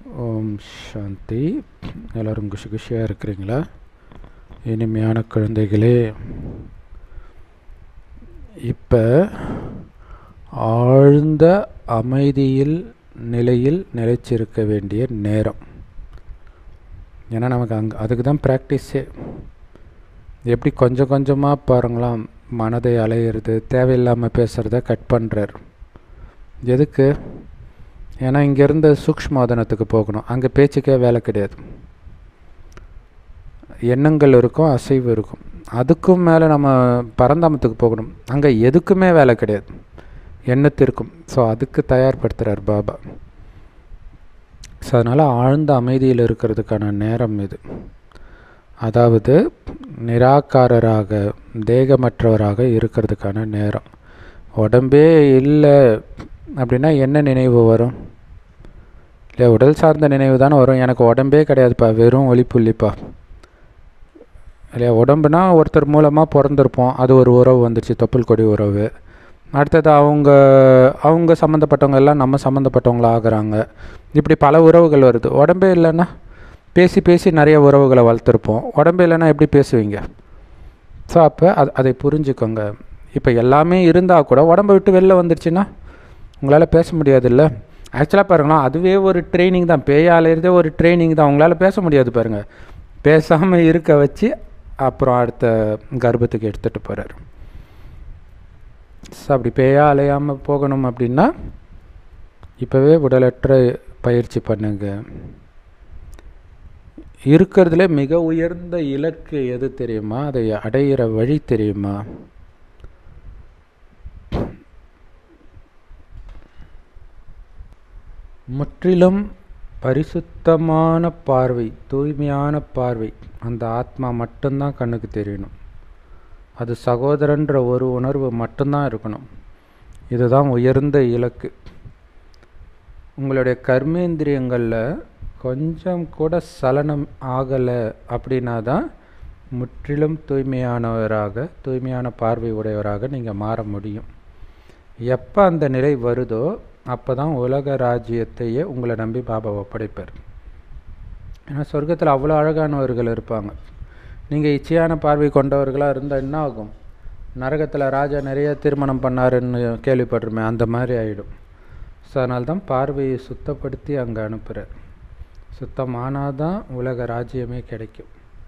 ஓம் சாந்தி எல்லோரும் குஷி குஷியாக இருக்கிறீங்களா இனிமையான குழந்தைகளே இப்போ ஆழ்ந்த அமைதியில் நிலையில் நிலைச்சிருக்க வேண்டிய நேரம் ஏன்னா நமக்கு அங்கே அதுக்கு தான் ப்ராக்டிஸே எப்படி கொஞ்சம் கொஞ்சமாக பாருங்களாம் மனதை அலையிறது தேவையில்லாமல் பேசுகிறத கட் பண்ணுறார் எதுக்கு ஏன்னா இங்கேருந்து சூக்ஷ்மோதனத்துக்கு போகணும் அங்கே பேச்சுக்கே வேலை கிடையாது எண்ணங்கள் இருக்கும் அசைவு இருக்கும் அதுக்கும் மேலே நம்ம பரந்தாமத்துக்கு போகணும் அங்கே எதுக்குமே வேலை கிடையாது எண்ணத்திற்கும் ஸோ அதுக்கு தயார்படுத்துகிறார் பாபா ஸோ அதனால் ஆழ்ந்த அமைதியில் இருக்கிறதுக்கான நேரம் இது அதாவது நிராகாரராக தேகமற்றவராக இருக்கிறதுக்கான நேரம் உடம்பே இல்லை அப்படின்னா என்ன நினைவு வரும் இல்லை உடல் சார்ந்த நினைவு தானே வரும் எனக்கு உடம்பே கிடையாதுப்பா வெறும் ஒளிப்புள்ளிப்பா இல்லையா உடம்புனா ஒருத்தர் மூலமாக பிறந்திருப்போம் அது ஒரு உறவு வந்துச்சு தொப்புள் கொடி உறவு அடுத்தது அவங்க அவங்க சம்மந்தப்பட்டவங்க எல்லாம் நம்ம சம்மந்தப்பட்டவங்களா ஆகிறாங்க இப்படி பல உறவுகள் வருது உடம்பே இல்லைன்னா பேசி பேசி நிறைய உறவுகளை வளர்த்துருப்போம் உடம்பு இல்லைன்னா எப்படி பேசுவீங்க ஸோ அப்போ அது அதை புரிஞ்சுக்கோங்க இப்போ எல்லாமே இருந்தால் கூட உடம்பை விட்டு வெளில வந்துருச்சுன்னா உங்களால் பேச முடியாதுல்ல ஆக்சுவலாக பாருங்களேன் அதுவே ஒரு ட்ரைனிங் தான் பேயாலேருந்தே ஒரு ட்ரைனிங் தான் உங்களால் பேச முடியாது பாருங்கள் பேசாமல் இருக்க வச்சு அப்புறம் அடுத்த கர்ப்பத்துக்கு எடுத்துகிட்டு போகிறார் ஸோ அப்படி பேயா அலையாமல் போகணும் அப்படின்னா இப்போவே உடலற்ற பயிற்சி பண்ணுங்க இருக்கிறதுல மிக உயர்ந்த இலக்கு எது தெரியுமா அதை அடையிற வழி தெரியுமா முற்றிலும் பரிசுத்தமான பார்வை தூய்மையான பார்வை அந்த ஆத்மா மட்டும்தான் கண்ணுக்கு தெரியணும் அது சகோதரன்ற ஒரு உணர்வு மட்டும்தான் இருக்கணும் இதுதான் உயர்ந்த இலக்கு உங்களுடைய கர்மேந்திரியங்களில் கொஞ்சம் கூட சலனம் ஆகலை அப்படின்னா தான் முற்றிலும் தூய்மையானவராக தூய்மையான பார்வை உடையவராக நீங்கள் மாற முடியும் எப்போ அந்த நிலை வருதோ அப்போ தான் உலக ராஜ்யத்தையே உங்களை நம்பி பாபா ஒப்படைப்பார் ஏன்னா சொர்க்கத்தில் அவ்வளோ அழகானவர்கள் இருப்பாங்க நீங்கள் இச்சையான பார்வை கொண்டவர்களாக இருந்தால் என்ன ஆகும் நரகத்தில் ராஜா நிறைய திருமணம் பண்ணாருன்னு கேள்விப்பட்டிருமே அந்த மாதிரி ஆகிடும் ஸோ அதனால தான் பார்வையை சுத்தப்படுத்தி அங்கே அனுப்புகிறார் சுத்தமானால் தான் உலக ராஜ்யமே கிடைக்கும்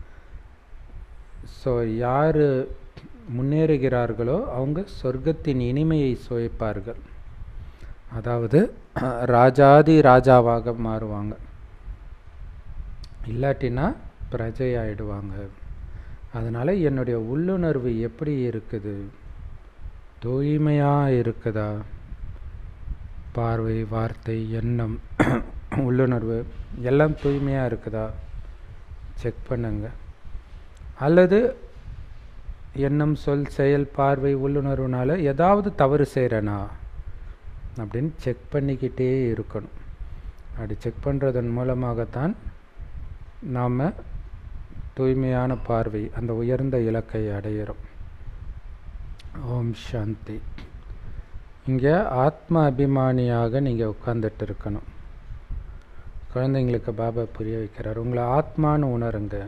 ஸோ யார் முன்னேறுகிறார்களோ அவங்க சொர்க்கத்தின் இனிமையை சுவைப்பார்கள் அதாவது ராஜாதி ராஜாவாக மாறுவாங்க இல்லாட்டினா பிரஜை ஆயிடுவாங்க அதனால் என்னுடைய உள்ளுணர்வு எப்படி இருக்குது தூய்மையாக இருக்குதா பார்வை வார்த்தை எண்ணம் உள்ளுணர்வு எல்லாம் தூய்மையாக இருக்குதா செக் பண்ணுங்க அல்லது எண்ணம் சொல் செயல் பார்வை உள்ளுணர்வுனால ஏதாவது தவறு செய்கிறேனா அப்படின்னு செக் பண்ணிக்கிட்டே இருக்கணும் அப்படி செக் பண்ணுறதன் மூலமாகத்தான் நாம் தூய்மையான பார்வை அந்த உயர்ந்த இலக்கை அடையிறோம் ஓம் சாந்தி இங்கே ஆத்ம அபிமானியாக நீங்கள் உட்காந்துட்டு இருக்கணும் குழந்தைங்களுக்கு பாபா புரிய வைக்கிறார் உங்களை ஆத்மான்னு உணருங்க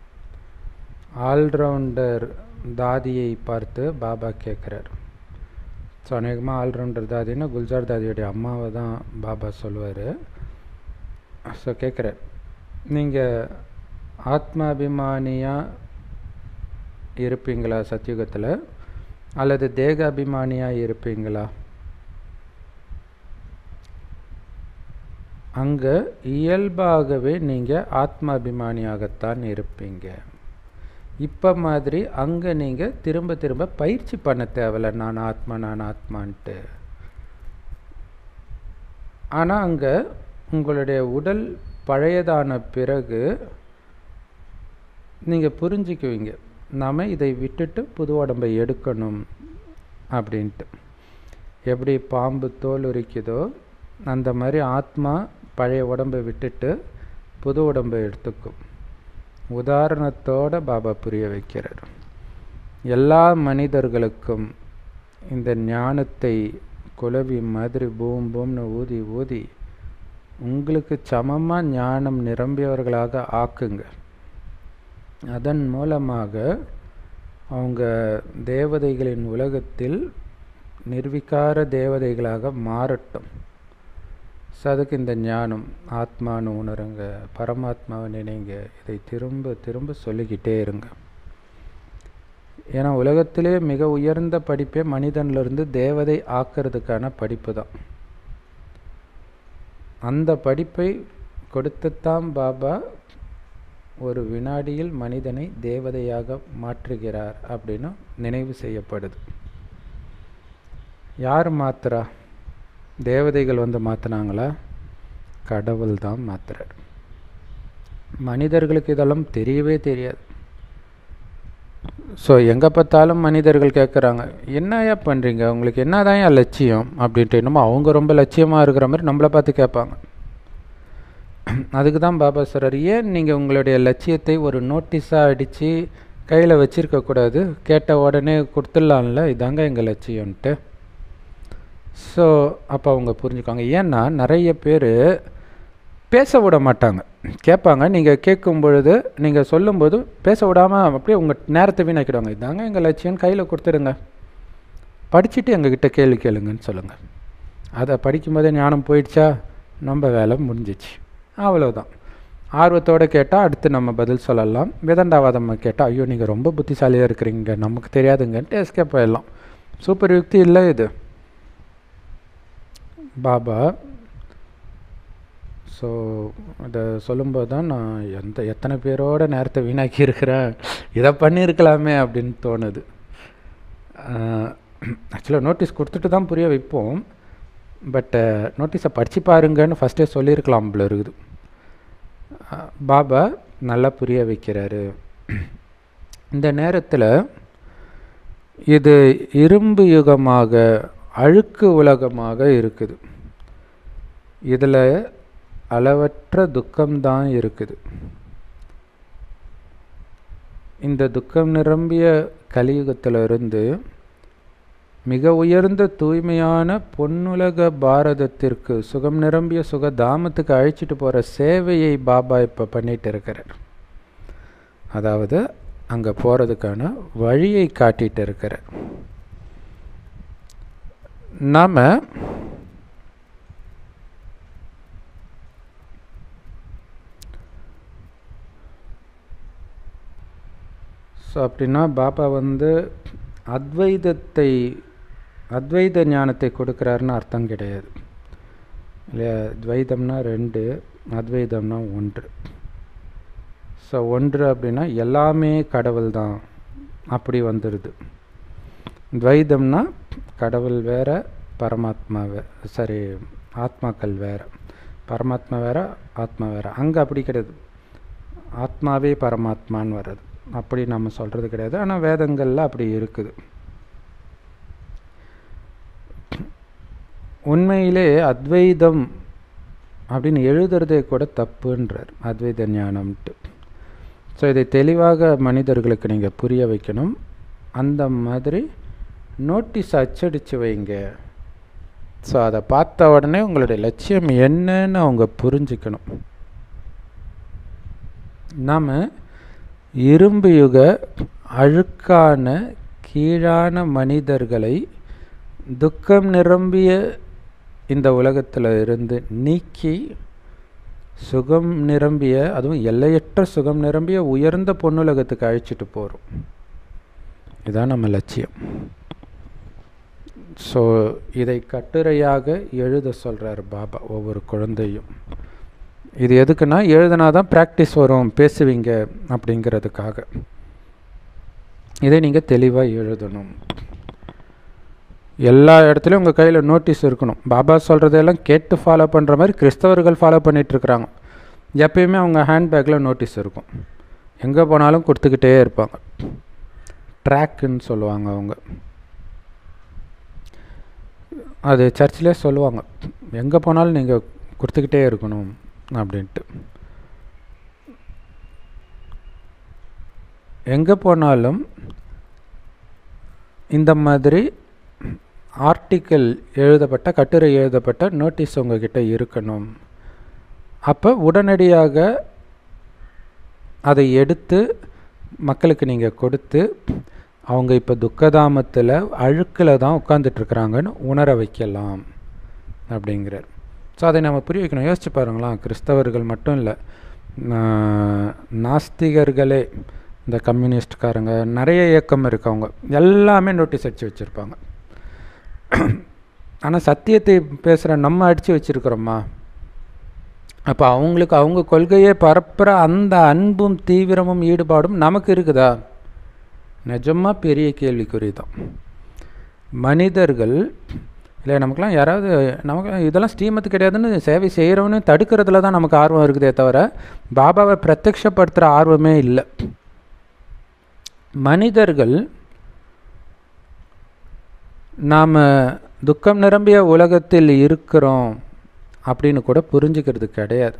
ஆல்ரவுண்டர் தாதியை பார்த்து பாபா கேட்குறார் ஸோ அநேகமாக ஆல்ரவுண்டர் தாதின்னா குல்ஜார் தாதியோடைய அம்மாவை தான் பாபா சொல்லுவார் ஸோ கேட்குறார் நீங்கள் ஆத்மாபிமானியாக இருப்பீங்களா சத்தியுகத்தில் அல்லது தேக அபிமானியாக இருப்பீங்களா அங்கே இயல்பாகவே நீங்கள் ஆத்மாபிமானியாகத்தான் இருப்பீங்க இப்போ மாதிரி அங்கே நீங்கள் திரும்ப திரும்ப பயிற்சி பண்ண தேவையில்ல நான் ஆத்மா நான் ஆத்மான்ட்டு ஆனால் அங்கே உங்களுடைய உடல் பழையதான பிறகு நீங்கள் புரிஞ்சுக்குவீங்க நாம் இதை விட்டுட்டு புது உடம்பை எடுக்கணும் அப்படின்ட்டு எப்படி பாம்பு தோல் உரிக்குதோ அந்த மாதிரி ஆத்மா பழைய உடம்பை விட்டுட்டு புது உடம்பை எடுத்துக்கும் உதாரணத்தோடு பாபா புரிய வைக்கிறார் எல்லா மனிதர்களுக்கும் இந்த ஞானத்தை குலவி மாதிரி பூம் பூம்னு ஊதி ஊதி உங்களுக்கு சமமாக ஞானம் நிரம்பியவர்களாக ஆக்குங்க அதன் மூலமாக அவங்க தேவதைகளின் உலகத்தில் நிர்விகார தேவதைகளாக மாறட்டும் ஸோ அதுக்கு இந்த ஞானம் ஆத்மான்னு உணருங்க பரமாத்மாவை நினைங்க இதை திரும்ப திரும்ப சொல்லிக்கிட்டே இருங்க ஏன்னா உலகத்திலே மிக உயர்ந்த படிப்பே மனிதன்லேருந்து தேவதை ஆக்கிறதுக்கான படிப்பு தான் அந்த படிப்பை கொடுத்துத்தான் பாபா ஒரு வினாடியில் மனிதனை தேவதையாக மாற்றுகிறார் அப்படின்னு நினைவு செய்யப்படுது யார் மாத்துறா தேவதைகள் வந்து மாற்றினாங்களா கடவுள் தான் மாத்துறார் மனிதர்களுக்கு இதெல்லாம் தெரியவே தெரியாது ஸோ எங்கே பார்த்தாலும் மனிதர்கள் கேட்குறாங்க என்னையா பண்ணுறீங்க உங்களுக்கு என்னதான் என் லட்சியம் அப்படின்ட்டு என்னமோ அவங்க ரொம்ப லட்சியமாக இருக்கிற மாதிரி நம்மளை பார்த்து கேட்பாங்க அதுக்கு தான் பாபா சொல்கிறார் ஏன் நீங்கள் உங்களுடைய லட்சியத்தை ஒரு நோட்டீஸாக அடித்து கையில் வச்சுருக்கக்கூடாது கேட்ட உடனே கொடுத்துடலாம்ல இதாங்க எங்கள் லட்சியம்ன்ட்டு ஸோ அப்போ அவங்க புரிஞ்சுக்காங்க ஏன்னா நிறைய பேர் பேச விட மாட்டாங்க கேட்பாங்க நீங்கள் கேட்கும் பொழுது நீங்கள் சொல்லும்போது பேச விடாமல் அப்படியே உங்கள் நேரத்தை வீணாக்கிடுவாங்க இதாங்க எங்கள் லட்சியம் கையில் கொடுத்துடுங்க படிச்சுட்டு எங்ககிட்ட கேள்வி கேளுங்கன்னு சொல்லுங்கள் அதை படிக்கும்போதே ஞானம் போயிடுச்சா நம்ம வேலை முடிஞ்சிச்சு அவ்வளோதான் ஆர்வத்தோடு கேட்டால் அடுத்து நம்ம பதில் சொல்லலாம் விதண்டாவாதம் கேட்டால் ஐயோ நீங்கள் ரொம்ப புத்திசாலியாக இருக்கிறீங்க நமக்கு தெரியாதுங்கன்ட்டு எஸ்கேப் ஆயிடலாம் சூப்பர் யுக்தி இல்லை இது பாபா ஸோ அதை சொல்லும்போது தான் நான் எந்த எத்தனை பேரோட நேரத்தை வீணாக்கி இருக்கிறேன் இதை பண்ணியிருக்கலாமே அப்படின்னு தோணுது ஆக்சுவலாக நோட்டீஸ் கொடுத்துட்டு தான் புரிய வைப்போம் பட்டு நோட்டீஸை படித்து பாருங்கன்னு ஃபஸ்ட்டே சொல்லியிருக்கலாம் போல இருக்குது பாபா நல்லா புரிய வைக்கிறாரு இந்த நேரத்தில் இது இரும்பு யுகமாக அழுக்கு உலகமாக இருக்குது இதில் அளவற்ற துக்கம்தான் இருக்குது இந்த துக்கம் நிரம்பிய கலியுகத்திலிருந்து மிக உயர்ந்த தூய்மையான பொன்னுலக பாரதத்திற்கு சுகம் நிரம்பிய சுகதாமத்துக்கு அழைச்சிட்டு போகிற சேவையை பாபா இப்போ பண்ணிட்டு இருக்கிறார் அதாவது அங்கே போகிறதுக்கான வழியை காட்டிட்டு இருக்கிறார் நாம் ஸோ அப்படின்னா பாபா வந்து அத்வைதத்தை அத்வைத ஞானத்தை கொடுக்குறாருன்னு அர்த்தம் கிடையாது இல்லையா துவைதம்னா ரெண்டு அத்வைதம்னா ஒன்று ஸோ ஒன்று அப்படின்னா எல்லாமே கடவுள் தான் அப்படி வந்துடுது துவைதம்னா கடவுள் வேற பரமாத்மா வே சாரி ஆத்மாக்கள் வேற பரமாத்மா வேற ஆத்மா வேற அங்கே அப்படி கிடையாது ஆத்மாவே பரமாத்மான்னு வர்றது அப்படி நம்ம சொல்கிறது கிடையாது ஆனால் வேதங்களில் அப்படி இருக்குது உண்மையிலே அத்வைதம் அப்படின்னு எழுதுறதே கூட தப்புன்றார் அத்வைத ஞானம்ட்டு ஸோ இதை தெளிவாக மனிதர்களுக்கு நீங்கள் புரிய வைக்கணும் அந்த மாதிரி நோட்டீஸ் அச்சடித்து வைங்க ஸோ அதை பார்த்த உடனே உங்களுடைய லட்சியம் என்னன்னு அவங்க புரிஞ்சுக்கணும் நாம் இரும்பு யுக அழுக்கான கீழான மனிதர்களை துக்கம் நிரம்பிய இந்த உலகத்தில் இருந்து நீக்கி சுகம் நிரம்பிய அதுவும் எல்லையற்ற சுகம் நிரம்பிய உயர்ந்த பொன்னுலகத்துக்கு அழைச்சிட்டு போகிறோம் இதுதான் நம்ம லட்சியம் ஸோ இதை கட்டுரையாக எழுத சொல்கிறார் பாபா ஒவ்வொரு குழந்தையும் இது எதுக்குன்னா எழுதுனா தான் ப்ராக்டிஸ் வரும் பேசுவீங்க அப்படிங்கிறதுக்காக இதை நீங்கள் தெளிவாக எழுதணும் எல்லா இடத்துலையும் உங்கள் கையில் நோட்டீஸ் இருக்கணும் பாபா சொல்கிறதெல்லாம் கேட்டு ஃபாலோ பண்ணுற மாதிரி கிறிஸ்தவர்கள் ஃபாலோ பண்ணிகிட்ருக்குறாங்க எப்பயுமே அவங்க ஹேண்ட்பேக்கில் நோட்டீஸ் இருக்கும் எங்கே போனாலும் கொடுத்துக்கிட்டே இருப்பாங்க ட்ராக்குன்னு சொல்லுவாங்க அவங்க அது சர்ச்சிலே சொல்லுவாங்க எங்கே போனாலும் நீங்கள் கொடுத்துக்கிட்டே இருக்கணும் அப்படின்ட்டு எங்கே போனாலும் இந்த மாதிரி ஆர்டிக்கிள் எழுதப்பட்ட கட்டுரை எழுதப்பட்ட நோட்டீஸ் உங்ககிட்ட இருக்கணும் அப்போ உடனடியாக அதை எடுத்து மக்களுக்கு நீங்கள் கொடுத்து அவங்க இப்போ துக்கதாமத்தில் அழுக்கில் தான் உட்காந்துட்ருக்குறாங்கன்னு உணர வைக்கலாம் அப்படிங்கிறார் ஸோ அதை நம்ம புரிய வைக்கணும் யோசிச்சு பாருங்களேன் கிறிஸ்தவர்கள் மட்டும் இல்லை நாஸ்திகர்களே இந்த கம்யூனிஸ்ட்காரங்க நிறைய இயக்கம் இருக்கவங்க எல்லாமே நோட்டீஸ் அடித்து வச்சுருப்பாங்க ஆனால் சத்தியத்தை பேசுகிற நம்ம அடித்து வச்சுருக்குறோமா அப்போ அவங்களுக்கு அவங்க கொள்கையை பரப்புகிற அந்த அன்பும் தீவிரமும் ஈடுபாடும் நமக்கு இருக்குதா நிஜமாக பெரிய கேள்விக்குறி தான் மனிதர்கள் இல்லை நமக்குலாம் யாராவது நமக்கு இதெல்லாம் ஸ்ரீமத்து கிடையாதுன்னு சேவை செய்கிறவனு தடுக்கிறதுல தான் நமக்கு ஆர்வம் இருக்குதே தவிர பாபாவை பிரத்யக்ஷப்படுத்துகிற ஆர்வமே இல்லை மனிதர்கள் நாம் துக்கம் நிரம்பிய உலகத்தில் இருக்கிறோம் அப்படின்னு கூட புரிஞ்சுக்கிறது கிடையாது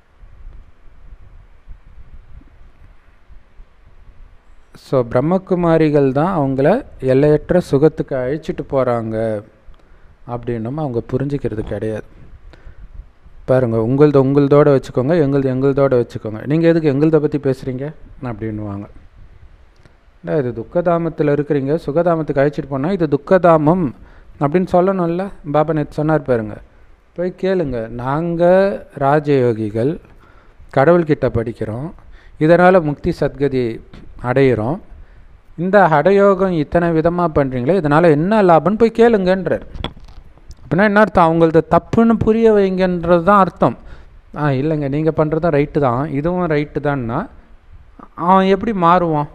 ஸோ பிரம்மகுமாரிகள் தான் அவங்கள எல்லையற்ற சுகத்துக்கு அழிச்சிட்டு போகிறாங்க அப்படின்னும் அவங்க புரிஞ்சுக்கிறது கிடையாது பாருங்கள் உங்களது உங்களதோட வச்சுக்கோங்க எங்களது எங்களதோட வச்சுக்கோங்க நீங்கள் எதுக்கு எங்களதை பற்றி பேசுகிறீங்க அப்படின்வாங்க இல்லை இது துக்கதாமத்தில் இருக்கிறீங்க சுகதாமத்துக்கு அழைச்சிட்டு போனால் இது துக்கதாமம் அப்படின்னு சொல்லணும்ல பாபா நேற்று சொன்னார் பாருங்க போய் கேளுங்க நாங்கள் ராஜயோகிகள் கடவுள்கிட்ட படிக்கிறோம் இதனால் முக்தி சத்கதி அடையிறோம் இந்த ஹடயோகம் இத்தனை விதமாக பண்ணுறீங்களே இதனால் என்ன லாபம்னு போய் கேளுங்கன்றார் அப்படின்னா என்ன அர்த்தம் அவங்களது தப்புன்னு புரிய வைங்கன்றது தான் அர்த்தம் ஆ இல்லைங்க நீங்கள் பண்ணுறதும் ரைட்டு தான் இதுவும் ரைட்டு தான்னா அவன் எப்படி மாறுவான்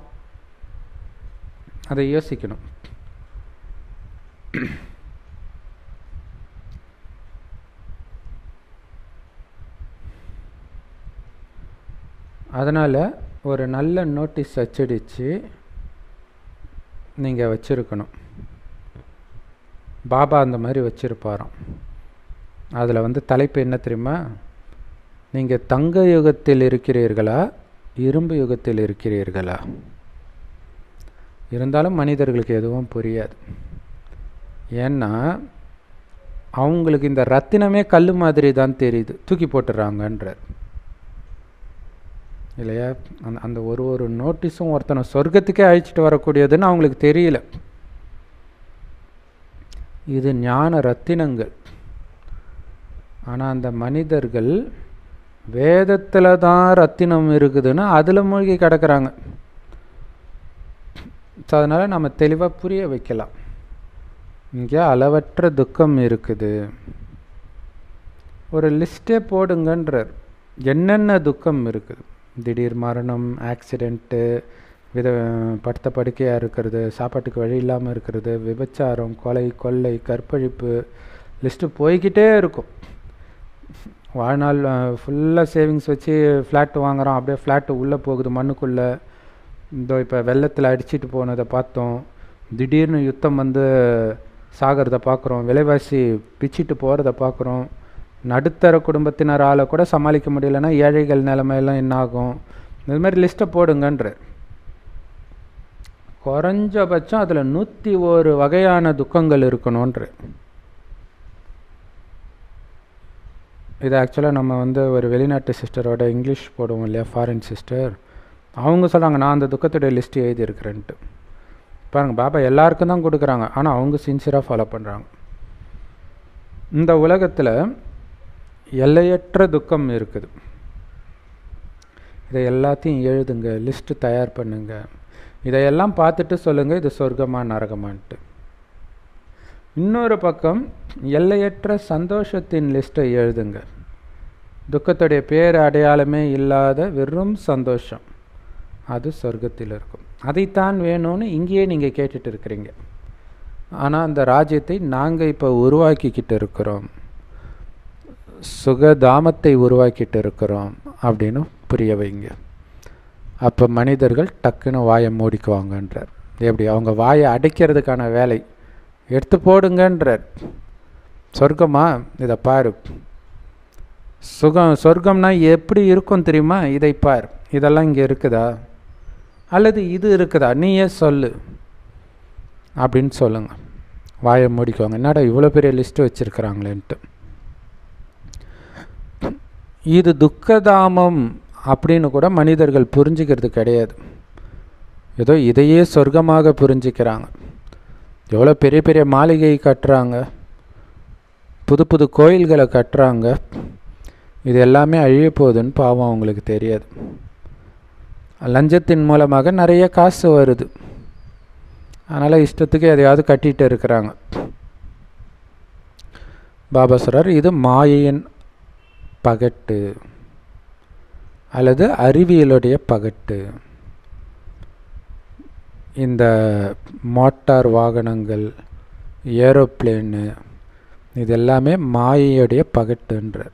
அதை யோசிக்கணும் அதனால் ஒரு நல்ல நோட்டீஸ் அச்சடித்து நீங்கள் வச்சுருக்கணும் பாபா அந்த மாதிரி வச்சுருப்பாராம் அதில் வந்து தலைப்பு என்ன தெரியுமா நீங்கள் தங்க யுகத்தில் இருக்கிறீர்களா இரும்பு யுகத்தில் இருக்கிறீர்களா இருந்தாலும் மனிதர்களுக்கு எதுவும் புரியாது ஏன்னா அவங்களுக்கு இந்த ரத்தினமே கல் மாதிரி தான் தெரியுது தூக்கி போட்டுறாங்கன்றார் இல்லையா அந்த அந்த ஒரு ஒரு நோட்டீஸும் ஒருத்தனை சொர்க்கத்துக்கே அழிச்சிட்டு வரக்கூடியதுன்னு அவங்களுக்கு தெரியல இது ஞான ரத்தினங்கள் ஆனால் அந்த மனிதர்கள் வேதத்தில் தான் ரத்தினம் இருக்குதுன்னு அதில் மூழ்கி கிடக்கிறாங்க ஸோ அதனால் நம்ம தெளிவாக புரிய வைக்கலாம் இங்கே அளவற்ற துக்கம் இருக்குது ஒரு லிஸ்ட்டே போடுங்கன்றார் என்னென்ன துக்கம் இருக்குது திடீர் மரணம் ஆக்சிடெண்ட்டு வித படுத்த படுக்கையாக இருக்கிறது சாப்பாட்டுக்கு வழி இல்லாமல் இருக்கிறது விபச்சாரம் கொலை கொள்ளை கற்பழிப்பு லிஸ்ட்டு போய்கிட்டே இருக்கும் வாழ்நாள் ஃபுல்லாக சேவிங்ஸ் வச்சு ஃப்ளாட் வாங்குகிறோம் அப்படியே ஃப்ளாட்டு உள்ளே போகுது மண்ணுக்குள்ளே இந்த இப்போ வெள்ளத்தில் அடிச்சிட்டு போனதை பார்த்தோம் திடீர்னு யுத்தம் வந்து சாகிறத பார்க்குறோம் விலைவாசி பிச்சிட்டு போகிறத பார்க்குறோம் நடுத்தர குடும்பத்தினரால் கூட சமாளிக்க முடியலன்னா ஏழைகள் நிலைமையெல்லாம் என்ன ஆகும் இது மாதிரி லிஸ்ட்டை போடுங்கன்ற குறைஞ்சபட்சம் அதில் நூற்றி ஒரு வகையான துக்கங்கள் இருக்கணுன்ற இது ஆக்சுவலாக நம்ம வந்து ஒரு வெளிநாட்டு சிஸ்டரோட இங்கிலீஷ் போடுவோம் இல்லையா ஃபாரின் சிஸ்டர் அவங்க சொல்கிறாங்க நான் அந்த துக்கத்துடைய லிஸ்ட்டு எழுதியிருக்கிறேன்ட்டு பாருங்கள் பாபா எல்லாருக்கும் தான் கொடுக்குறாங்க ஆனால் அவங்க சின்சியராக ஃபாலோ பண்ணுறாங்க இந்த உலகத்தில் எல்லையற்ற துக்கம் இருக்குது இதை எல்லாத்தையும் எழுதுங்க லிஸ்ட்டு தயார் பண்ணுங்க இதையெல்லாம் பார்த்துட்டு சொல்லுங்கள் இது சொர்க்கமா நரகமான்ட்டு இன்னொரு பக்கம் எல்லையற்ற சந்தோஷத்தின் லிஸ்ட்டை எழுதுங்க துக்கத்துடைய பேர் அடையாளமே இல்லாத வெறும் சந்தோஷம் அது சொர்க்கத்தில் இருக்கும் அதைத்தான் வேணும்னு இங்கேயே நீங்கள் கேட்டுட்டு இருக்கிறீங்க ஆனால் அந்த ராஜ்யத்தை நாங்கள் இப்போ உருவாக்கிக்கிட்டு இருக்கிறோம் சுகதாமத்தை உருவாக்கிட்டு இருக்கிறோம் அப்படின்னு புரிய வைங்க அப்போ மனிதர்கள் டக்குன்னு வாயை மூடிக்குவாங்கன்றார் எப்படி அவங்க வாயை அடைக்கிறதுக்கான வேலை எடுத்து போடுங்கன்றார் சொர்க்கமா இதை பாரு சுகம் சொர்க்கம்னா எப்படி இருக்கும் தெரியுமா இதை பார் இதெல்லாம் இங்கே இருக்குதா அல்லது இது இருக்குதா நீயே சொல்லு அப்படின்னு சொல்லுங்கள் வாயை மூடிக்குவாங்க என்னடா இவ்வளோ பெரிய லிஸ்ட்டு வச்சுருக்குறாங்களேன்ட்டு இது துக்கதாமம் அப்படின்னு கூட மனிதர்கள் புரிஞ்சுக்கிறது கிடையாது ஏதோ இதையே சொர்க்கமாக புரிஞ்சுக்கிறாங்க எவ்வளோ பெரிய பெரிய மாளிகை கட்டுறாங்க புது புது கோயில்களை கட்டுறாங்க இது எல்லாமே அழிய போகுதுன்னு பாவம் அவங்களுக்கு தெரியாது லஞ்சத்தின் மூலமாக நிறைய காசு வருது அதனால் இஷ்டத்துக்கு எதையாவது கட்டிகிட்டு இருக்கிறாங்க பாபா சொல்கிறார் இது மாயையின் பகட்டு அல்லது அறிவியலுடைய பகட்டு இந்த மோட்டார் வாகனங்கள் ஏரோப்ளேனு இது எல்லாமே மாயையுடைய பகட்டுன்றார்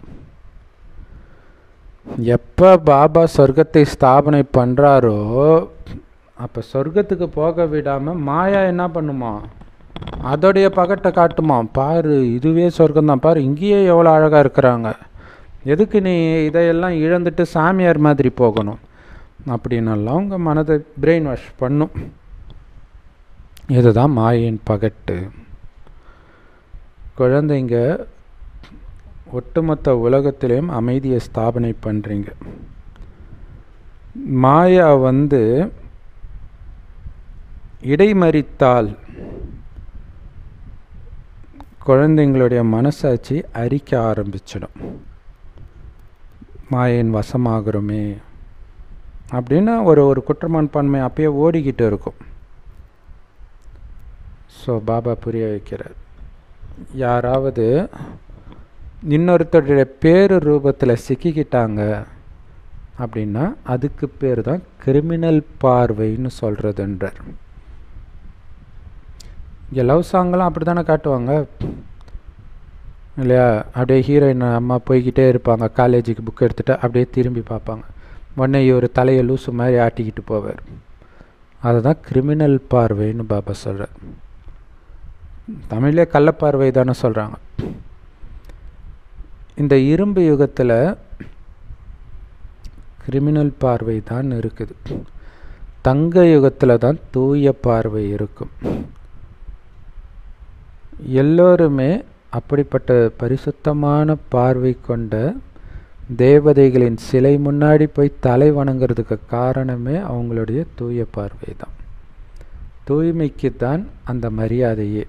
எப்போ பாபா சொர்க்கத்தை ஸ்தாபனை பண்ணுறாரோ அப்போ சொர்க்கத்துக்கு போக விடாமல் மாயா என்ன பண்ணுமா அதோடைய பகட்டை காட்டுமா பாரு இதுவே சொர்க்கம்தான் பாரு இங்கேயே எவ்வளோ அழகாக இருக்கிறாங்க எதுக்கு நீ இதையெல்லாம் இழந்துட்டு சாமியார் மாதிரி போகணும் அப்படின்னெல்லாம் உங்கள் மனதை பிரெயின் வாஷ் பண்ணும் இதுதான் மாயின் பகட்டு குழந்தைங்க ஒட்டுமொத்த உலகத்திலையும் அமைதியை ஸ்தாபனை பண்ணுறீங்க மாயா வந்து இடைமறித்தால் குழந்தைங்களுடைய மனசாட்சி அரிக்க ஆரம்பிச்சிடும் மாயின் வசமாகிறோமே அப்படின்னு ஒரு ஒரு குற்றமன்பான்மை அப்பயே ஓடிக்கிட்டு இருக்கும் ஸோ பாபா புரிய வைக்கிறார் யாராவது இன்னொருத்தருடைய பேரு ரூபத்தில் சிக்கிக்கிட்டாங்க அப்படின்னா அதுக்கு பேர் தான் கிரிமினல் பார்வைன்னு சொல்கிறதுன்றார் இங்கே லவ் சாங்கெல்லாம் அப்படி தானே காட்டுவாங்க இல்லையா அப்படியே ஹீரோயின் அம்மா போய்கிட்டே இருப்பாங்க காலேஜுக்கு புக் எடுத்துகிட்டு அப்படியே திரும்பி பார்ப்பாங்க உடனே இவர் தலையை லூசு மாதிரி ஆட்டிக்கிட்டு போவார் அதுதான் கிரிமினல் பார்வைன்னு பாபா சொல்கிறார் தமிழ்லே கள்ளப்பார்வை தானே சொல்கிறாங்க இந்த இரும்பு யுகத்தில் கிரிமினல் பார்வை தான் இருக்குது தங்க யுகத்தில் தான் தூய பார்வை இருக்கும் எல்லோருமே அப்படிப்பட்ட பரிசுத்தமான பார்வை கொண்ட தேவதைகளின் சிலை முன்னாடி போய் தலை வணங்குறதுக்கு காரணமே அவங்களுடைய தூய பார்வை தான் தூய்மைக்கு தான் அந்த மரியாதையே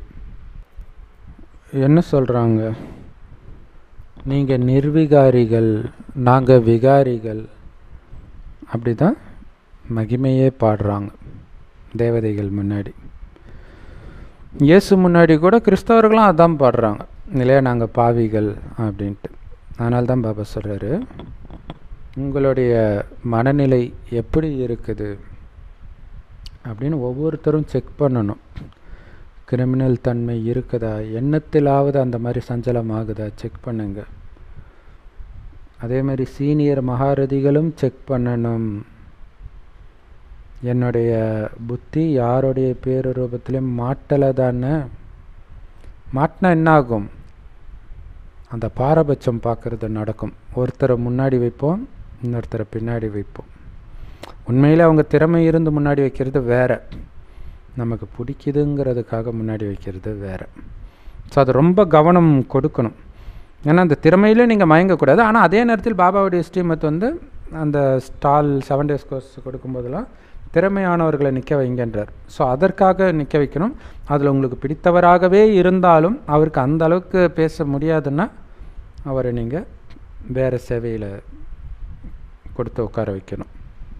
என்ன சொல்கிறாங்க நீங்கள் நிர்விகாரிகள் நாங்கள் விகாரிகள் அப்படி தான் மகிமையே பாடுறாங்க தேவதைகள் முன்னாடி இயேசு முன்னாடி கூட கிறிஸ்தவர்களும் அதான் பாடுறாங்க இல்லையா நாங்கள் பாவிகள் அப்படின்ட்டு அதனால தான் பாபா சொல்கிறாரு உங்களுடைய மனநிலை எப்படி இருக்குது அப்படின்னு ஒவ்வொருத்தரும் செக் பண்ணணும் கிரிமினல் தன்மை இருக்குதா எண்ணத்திலாவது அந்த மாதிரி சஞ்சலம் ஆகுதா செக் பண்ணுங்க அதே மாதிரி சீனியர் மகாரதிகளும் செக் பண்ணணும் என்னுடைய புத்தி யாருடைய பேரு ரூபத்திலையும் மாட்டலை தானே மாட்டினா என்ன ஆகும் அந்த பாரபட்சம் பார்க்குறது நடக்கும் ஒருத்தரை முன்னாடி வைப்போம் இன்னொருத்தரை பின்னாடி வைப்போம் உண்மையில் அவங்க திறமை இருந்து முன்னாடி வைக்கிறது வேற நமக்கு பிடிக்குதுங்கிறதுக்காக முன்னாடி வைக்கிறது வேற ஸோ அது ரொம்ப கவனம் கொடுக்கணும் ஏன்னா அந்த திறமையிலே நீங்கள் மயங்கக்கூடாது ஆனால் அதே நேரத்தில் பாபாவுடைய ஸ்ரீமத் வந்து அந்த ஸ்டால் செவன் டேஸ் கோர்ஸ் கொடுக்கும்போதெல்லாம் திறமையானவர்களை நிற்க வைங்கன்றார் ஸோ அதற்காக நிற்க வைக்கணும் அதில் உங்களுக்கு பிடித்தவராகவே இருந்தாலும் அவருக்கு அந்த அளவுக்கு பேச முடியாதுன்னா அவரை நீங்கள் வேறு சேவையில் கொடுத்து உட்கார வைக்கணும்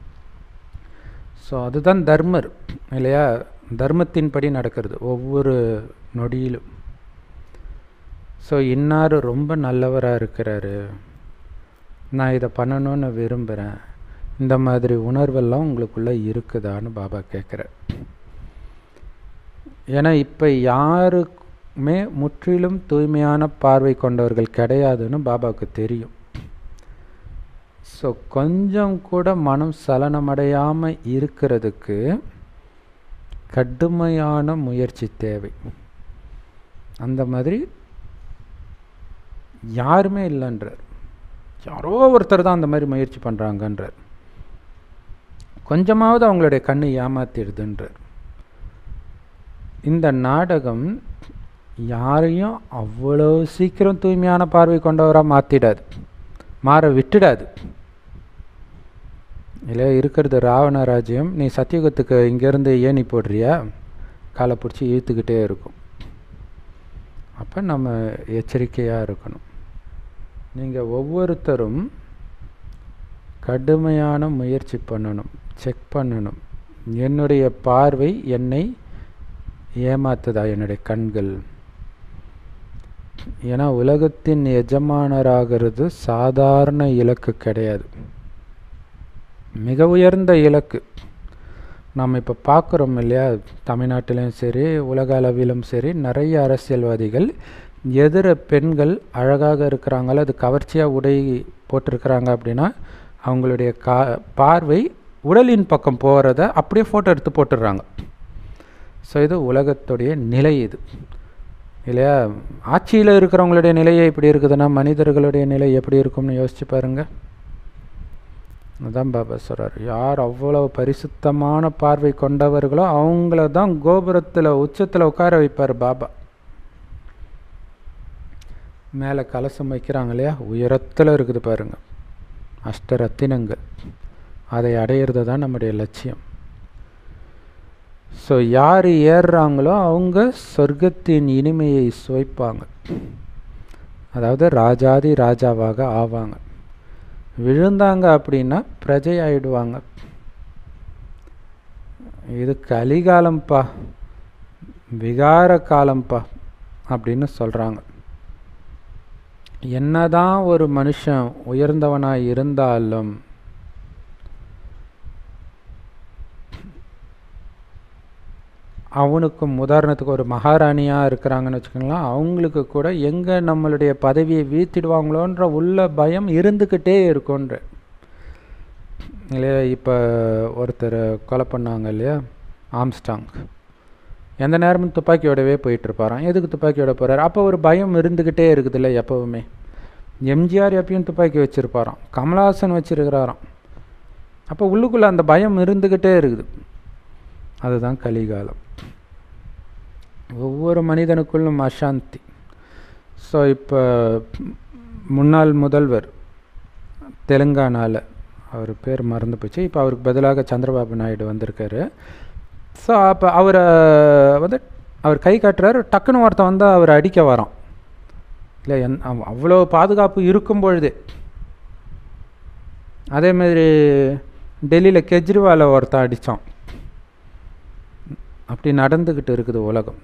ஸோ அதுதான் தர்மர் இல்லையா தர்மத்தின்படி நடக்கிறது ஒவ்வொரு நொடியிலும் ஸோ இன்னார் ரொம்ப நல்லவராக இருக்கிறாரு நான் இதை பண்ணணும்னு விரும்புகிறேன் இந்த மாதிரி உணர்வெல்லாம் உங்களுக்குள்ளே இருக்குதான்னு பாபா கேட்குறார் ஏன்னா இப்போ யாருக்குமே முற்றிலும் தூய்மையான பார்வை கொண்டவர்கள் கிடையாதுன்னு பாபாவுக்கு தெரியும் ஸோ கொஞ்சம் கூட மனம் சலனமடையாமல் இருக்கிறதுக்கு கடுமையான முயற்சி தேவை அந்த மாதிரி யாருமே இல்லைன்றார் யாரோ ஒருத்தர் தான் அந்த மாதிரி முயற்சி பண்ணுறாங்கன்றார் கொஞ்சமாவது அவங்களுடைய கண்ணு ஏமாத்திடுதுன்றார் இந்த நாடகம் யாரையும் அவ்வளோ சீக்கிரம் தூய்மையான பார்வை கொண்டவராக மாற்றிடாது மாற விட்டுடாது இல்லை இருக்கிறது ராவண ராஜ்யம் நீ சத்தியுகத்துக்கு இங்கேருந்து ஏணி போடுறியா காலை பிடிச்சி இழுத்துக்கிட்டே இருக்கும் அப்போ நம்ம எச்சரிக்கையாக இருக்கணும் நீங்கள் ஒவ்வொருத்தரும் கடுமையான முயற்சி பண்ணணும் செக் பண்ணணும் என்னுடைய பார்வை என்னை ஏமாத்துதா என்னுடைய கண்கள் ஏன்னா உலகத்தின் எஜமானராகிறது சாதாரண இலக்கு கிடையாது மிக உயர்ந்த இலக்கு நாம் இப்போ பார்க்குறோம் இல்லையா தமிழ்நாட்டிலும் சரி உலக அளவிலும் சரி நிறைய அரசியல்வாதிகள் எதிர பெண்கள் அழகாக இருக்கிறாங்களோ அது கவர்ச்சியாக உடை போட்டிருக்கிறாங்க அப்படின்னா அவங்களுடைய கா பார்வை உடலின் பக்கம் போகிறத அப்படியே ஃபோட்டோ எடுத்து போட்டுடுறாங்க ஸோ இது உலகத்துடைய நிலை இது இல்லையா ஆட்சியில் இருக்கிறவங்களுடைய நிலையை இப்படி இருக்குதுன்னா மனிதர்களுடைய நிலை எப்படி இருக்கும்னு யோசிச்சு பாருங்கள் அதான் பாபா சொல்கிறார் யார் அவ்வளோ பரிசுத்தமான பார்வை கொண்டவர்களோ அவங்கள தான் கோபுரத்தில் உச்சத்தில் உட்கார வைப்பார் பாபா மேலே கலசம் வைக்கிறாங்க இல்லையா உயரத்தில் இருக்குது பாருங்க அஷ்ட ரத்தினங்கள் அதை அடையிறது தான் நம்முடைய லட்சியம் ஸோ யார் ஏறுறாங்களோ அவங்க சொர்க்கத்தின் இனிமையை சுவைப்பாங்க அதாவது ராஜாதி ராஜாவாக ஆவாங்க விழுந்தாங்க அப்படின்னா பிரஜை ஆயிடுவாங்க இது கலிகாலம்ப்பா விகார காலம்ப்பா அப்படின்னு சொல்கிறாங்க என்னதான் ஒரு மனுஷன் உயர்ந்தவனாக இருந்தாலும் அவனுக்கும் உதாரணத்துக்கு ஒரு மகாராணியாக இருக்கிறாங்கன்னு வச்சுக்கோங்களேன் அவங்களுக்கு கூட எங்கே நம்மளுடைய பதவியை வீழ்த்திடுவாங்களோன்ற உள்ள பயம் இருந்துக்கிட்டே இருக்குன்ற இல்லையா இப்போ ஒருத்தர் கொலை பண்ணாங்க இல்லையா ஆம்ஸ்டாங் எந்த நேரமும் துப்பாக்கியோடவே போயிட்டுருப்பாராம் எதுக்கு துப்பாக்கியோட போகிறார் அப்போ ஒரு பயம் இருந்துக்கிட்டே இருக்குது இல்லை எப்போவுமே எம்ஜிஆர் எப்பயும் துப்பாக்கி வச்சுருப்பாராம் கமலஹாசன் வச்சுருக்கிறாராம் அப்போ உள்ளுக்குள்ளே அந்த பயம் இருந்துக்கிட்டே இருக்குது அதுதான் கலிகாலம் ஒவ்வொரு மனிதனுக்குள்ளும் அசாந்தி ஸோ இப்போ முன்னாள் முதல்வர் தெலுங்கானாவில் அவர் பேர் மறந்து போச்சு இப்போ அவருக்கு பதிலாக சந்திரபாபு நாயுடு வந்திருக்காரு ஸோ அப்போ அவரை வந்து அவர் கை காட்டுறாரு டக்குன்னு ஒருத்தன் வந்து அவர் அடிக்க வரோம் இல்லை என் அவ்வளோ பாதுகாப்பு இருக்கும் பொழுதே அதேமாதிரி டெல்லியில் கெஜ்ரிவாலை ஒருத்தன் அடித்தான் அப்படி நடந்துக்கிட்டு இருக்குது உலகம்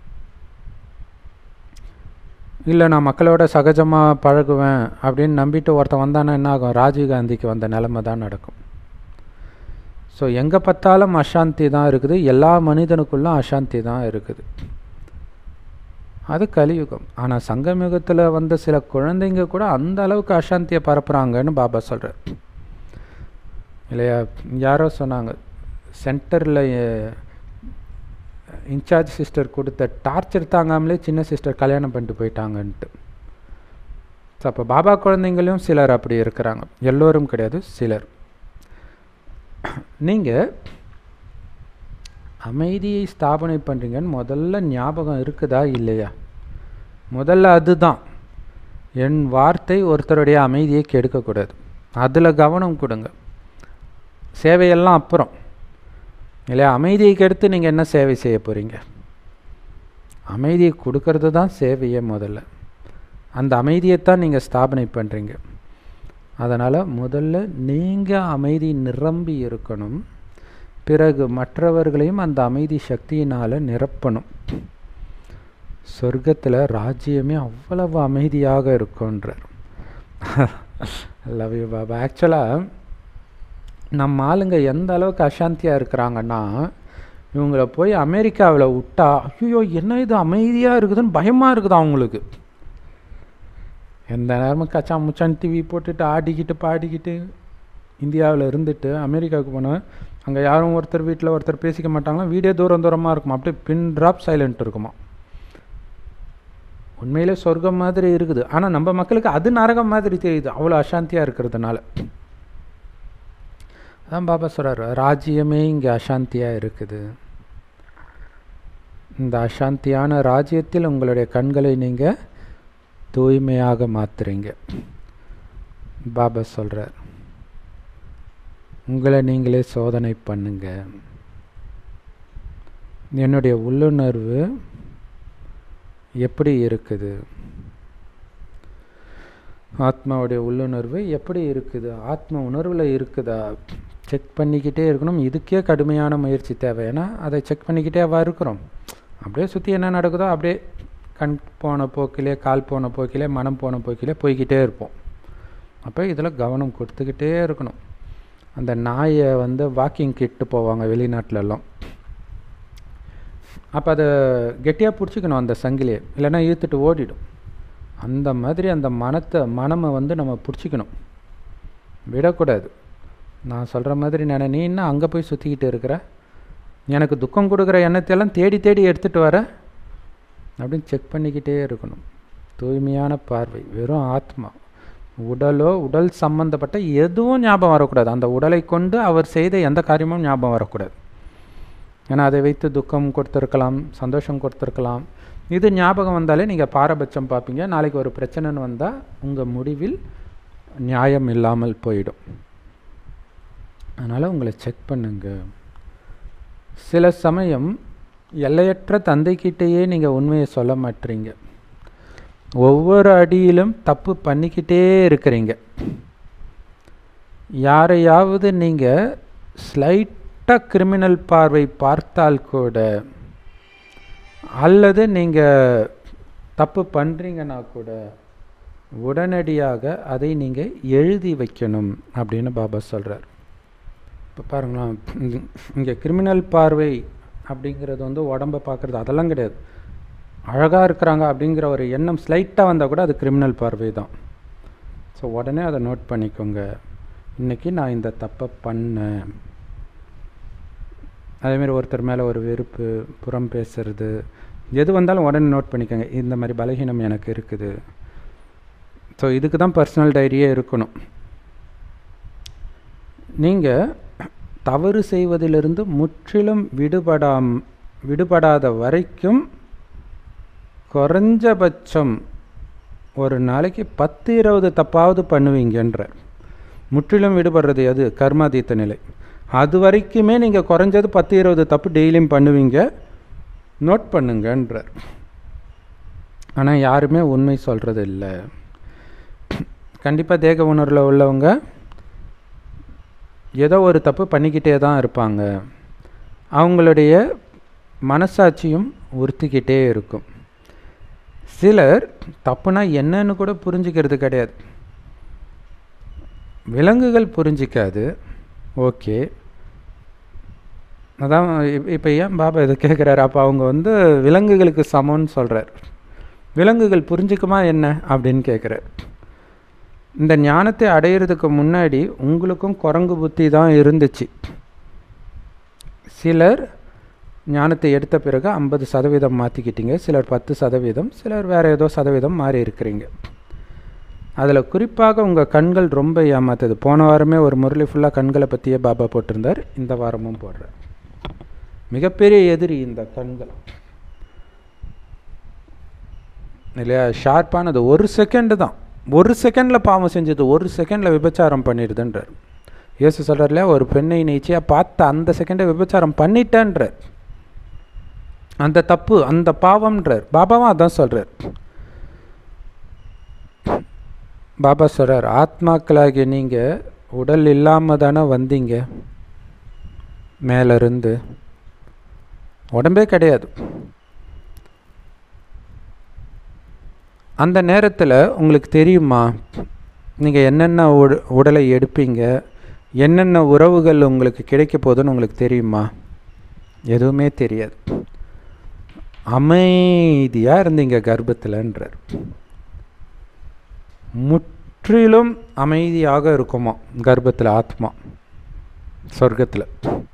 இல்லை நான் மக்களோட சகஜமாக பழகுவேன் அப்படின்னு நம்பிட்டு ஒருத்தன் வந்தானா என்ன ஆகும் ராஜீவ்காந்திக்கு வந்த நிலைமை தான் நடக்கும் ஸோ எங்கே பார்த்தாலும் அசாந்தி தான் இருக்குது எல்லா மனிதனுக்குள்ளும் அசாந்தி தான் இருக்குது அது கலியுகம் ஆனால் சங்கமியுகத்தில் வந்த சில குழந்தைங்க கூட அந்த அளவுக்கு அசாந்தியை பரப்புகிறாங்கன்னு பாபா சொல்கிறார் இல்லையா யாரோ சொன்னாங்க சென்டரில் இன்சார்ஜ் சிஸ்டர் கொடுத்த டார்ச்சர் தாங்காமலே சின்ன சிஸ்டர் கல்யாணம் பண்ணிட்டு போயிட்டாங்கன்ட்டு ஸோ அப்போ பாபா குழந்தைங்களையும் சிலர் அப்படி இருக்கிறாங்க எல்லோரும் கிடையாது சிலர் நீங்கள் அமைதியை ஸ்தாபனை பண்ணுறீங்கன்னு முதல்ல ஞாபகம் இருக்குதா இல்லையா முதல்ல அதுதான் என் வார்த்தை ஒருத்தருடைய அமைதியை கெடுக்கக்கூடாது அதில் கவனம் கொடுங்க சேவையெல்லாம் அப்புறம் இல்லையா அமைதியை கெடுத்து நீங்கள் என்ன சேவை செய்ய போகிறீங்க அமைதியை கொடுக்கறது தான் சேவையே முதல்ல அந்த அமைதியைத்தான் நீங்கள் ஸ்தாபனை பண்ணுறீங்க அதனால் முதல்ல நீங்கள் அமைதி நிரம்பி இருக்கணும் பிறகு மற்றவர்களையும் அந்த அமைதி சக்தியினால் நிரப்பணும் சொர்க்கத்தில் ராஜ்யமே அவ்வளவு அமைதியாக இருக்குன்றார் லவ் யூ பாபா ஆக்சுவலாக நம்ம ஆளுங்க எந்த அளவுக்கு அசாந்தியாக இருக்கிறாங்கன்னா இவங்கள போய் அமெரிக்காவில் விட்டா ஐயோ என்ன இது அமைதியாக இருக்குதுன்னு பயமாக இருக்குது அவங்களுக்கு எந்த நேரமும் கச்சா முச்சான் டிவி போட்டுட்டு ஆடிக்கிட்டு பாடிக்கிட்டு இந்தியாவில் இருந்துட்டு அமெரிக்காவுக்கு போனால் அங்கே யாரும் ஒருத்தர் வீட்டில் ஒருத்தர் பேசிக்க மாட்டாங்களா வீடே தூரம் தூரமாக இருக்குமா அப்படியே பின் ட்ராப் சைலண்ட் இருக்குமா உண்மையிலே சொர்க்கம் மாதிரி இருக்குது ஆனால் நம்ம மக்களுக்கு அது நரகம் மாதிரி தெரியுது அவ்வளோ அசாந்தியாக இருக்கிறதுனால அதான் பாபா சொல்கிறார் ராஜ்யமே இங்கே அசாந்தியாக இருக்குது இந்த அசாந்தியான ராஜ்யத்தில் உங்களுடைய கண்களை நீங்கள் தூய்மையாக மாற்றுறீங்க பாபா சொல்கிறார் உங்களை நீங்களே சோதனை பண்ணுங்க என்னுடைய உள்ளுணர்வு எப்படி இருக்குது ஆத்மாவுடைய உள்ளுணர்வு எப்படி இருக்குது ஆத்ம உணர்வில் இருக்குதா செக் பண்ணிக்கிட்டே இருக்கணும் இதுக்கே கடுமையான முயற்சி தேவை ஏன்னா அதை செக் பண்ணிக்கிட்டே வா இருக்கிறோம் அப்படியே சுற்றி என்ன நடக்குதோ அப்படியே கண் போன போக்கிலே கால் போன போக்கிலே மனம் போன போக்கிலே போய்கிட்டே இருப்போம் அப்போ இதில் கவனம் கொடுத்துக்கிட்டே இருக்கணும் அந்த நாயை வந்து வாக்கிங் கிட்டு போவாங்க வெளிநாட்டிலலாம் அப்போ அதை கெட்டியாக பிடிச்சிக்கணும் அந்த சங்கிலியை இல்லைன்னா இழுத்துட்டு ஓடிடும் அந்த மாதிரி அந்த மனத்தை மனமை வந்து நம்ம பிடிச்சிக்கணும் விடக்கூடாது நான் சொல்கிற மாதிரி நினை நீ என்ன அங்கே போய் சுற்றிக்கிட்டு இருக்கிற எனக்கு துக்கம் கொடுக்குற எண்ணத்தையெல்லாம் தேடி தேடி எடுத்துகிட்டு வர அப்படின்னு செக் பண்ணிக்கிட்டே இருக்கணும் தூய்மையான பார்வை வெறும் ஆத்மா உடலோ உடல் சம்பந்தப்பட்ட எதுவும் ஞாபகம் வரக்கூடாது அந்த உடலை கொண்டு அவர் செய்த எந்த காரியமும் ஞாபகம் வரக்கூடாது ஏன்னா அதை வைத்து துக்கம் கொடுத்துருக்கலாம் சந்தோஷம் கொடுத்துருக்கலாம் இது ஞாபகம் வந்தாலே நீங்கள் பாரபட்சம் பார்ப்பீங்க நாளைக்கு ஒரு பிரச்சனைன்னு வந்தால் உங்கள் முடிவில் நியாயம் இல்லாமல் போயிடும் அதனால் உங்களை செக் பண்ணுங்க சில சமயம் எல்லையற்ற தந்தைக்கிட்டேயே நீங்கள் உண்மையை சொல்ல மாட்டீங்க ஒவ்வொரு அடியிலும் தப்பு பண்ணிக்கிட்டே இருக்கிறீங்க யாரையாவது நீங்கள் ஸ்லைட்டாக கிரிமினல் பார்வை பார்த்தால் கூட அல்லது நீங்கள் தப்பு பண்ணுறீங்கன்னா கூட உடனடியாக அதை நீங்கள் எழுதி வைக்கணும் அப்படின்னு பாபா சொல்கிறார் இப்போ பாருங்களேன் இங்கே கிரிமினல் பார்வை அப்படிங்கிறது வந்து உடம்பை பார்க்குறது அதெல்லாம் கிடையாது அழகாக இருக்கிறாங்க அப்படிங்கிற ஒரு எண்ணம் ஸ்லைட்டாக வந்தால் கூட அது கிரிமினல் பார்வை தான் ஸோ உடனே அதை நோட் பண்ணிக்கோங்க இன்றைக்கி நான் இந்த தப்பை பண்ணேன் அதேமாரி ஒருத்தர் மேலே ஒரு வெறுப்பு புறம் பேசுறது எது வந்தாலும் உடனே நோட் பண்ணிக்கோங்க இந்த மாதிரி பலகீனம் எனக்கு இருக்குது ஸோ இதுக்கு தான் பர்சனல் டைரியே இருக்கணும் நீங்கள் தவறு செய்வதிலிருந்து முற்றிலும் விடுபடாம் விடுபடாத வரைக்கும் குறைஞ்சபட்சம் ஒரு நாளைக்கு பத்து இருபது தப்பாவது பண்ணுவீங்கன்ற முற்றிலும் விடுபடுறது எது கர்மாதீத்த நிலை அது வரைக்குமே நீங்கள் குறைஞ்சது பத்து இருபது தப்பு டெய்லியும் பண்ணுவீங்க நோட் பண்ணுங்கன்றார் ஆனால் யாருமே உண்மை சொல்கிறது இல்லை கண்டிப்பாக தேக உணர்வில் உள்ளவங்க ஏதோ ஒரு தப்பு பண்ணிக்கிட்டே தான் இருப்பாங்க அவங்களுடைய மனசாட்சியும் உறுத்திக்கிட்டே இருக்கும் சிலர் தப்புனா என்னன்னு கூட புரிஞ்சுக்கிறது கிடையாது விலங்குகள் புரிஞ்சிக்காது ஓகே அதான் இப்போ ஏன் பாபா இதை கேட்குறாரு அப்போ அவங்க வந்து விலங்குகளுக்கு சமம்னு சொல்கிறார் விலங்குகள் புரிஞ்சுக்குமா என்ன அப்படின்னு கேட்குறார் இந்த ஞானத்தை அடையிறதுக்கு முன்னாடி உங்களுக்கும் குரங்கு புத்தி தான் இருந்துச்சு சிலர் ஞானத்தை எடுத்த பிறகு ஐம்பது சதவீதம் மாற்றிக்கிட்டீங்க சிலர் பத்து சதவீதம் சிலர் வேறு ஏதோ சதவீதம் மாறி இருக்கிறீங்க அதில் குறிப்பாக உங்கள் கண்கள் ரொம்ப ஏமாத்துது போன வாரமே ஒரு முரளி ஃபுல்லாக கண்களை பற்றியே பாபா போட்டிருந்தார் இந்த வாரமும் போடுறார் மிகப்பெரிய எதிரி இந்த கண்கள் இல்லையா ஷார்ப்பானது ஒரு செகண்டு தான் ஒரு செகண்டில் பாவம் செஞ்சது ஒரு செகண்டில் விபச்சாரம் பண்ணிடுதுன்றார் இயேசு சொல்கிறார்ல ஒரு பெண்ணை நீச்சியாக பார்த்த அந்த செகண்டை விபச்சாரம் பண்ணிட்டேன்றார் அந்த தப்பு அந்த பாவம்ன்றார் பாபாவும் அதான் சொல்கிறார் பாபா சொல்கிறார் ஆத்மாக்களாகிய நீங்கள் உடல் இல்லாமல் தானே வந்தீங்க மேலேருந்து உடம்பே கிடையாது அந்த நேரத்தில் உங்களுக்கு தெரியுமா நீங்கள் என்னென்ன உட உடலை எடுப்பீங்க என்னென்ன உறவுகள் உங்களுக்கு கிடைக்க போகுதுன்னு உங்களுக்கு தெரியுமா எதுவுமே தெரியாது அமைதியாக இருந்தீங்க கர்ப்பத்தில்ன்றார் முற்றிலும் அமைதியாக இருக்குமா கர்ப்பத்தில் ஆத்மா சொர்க்கத்தில்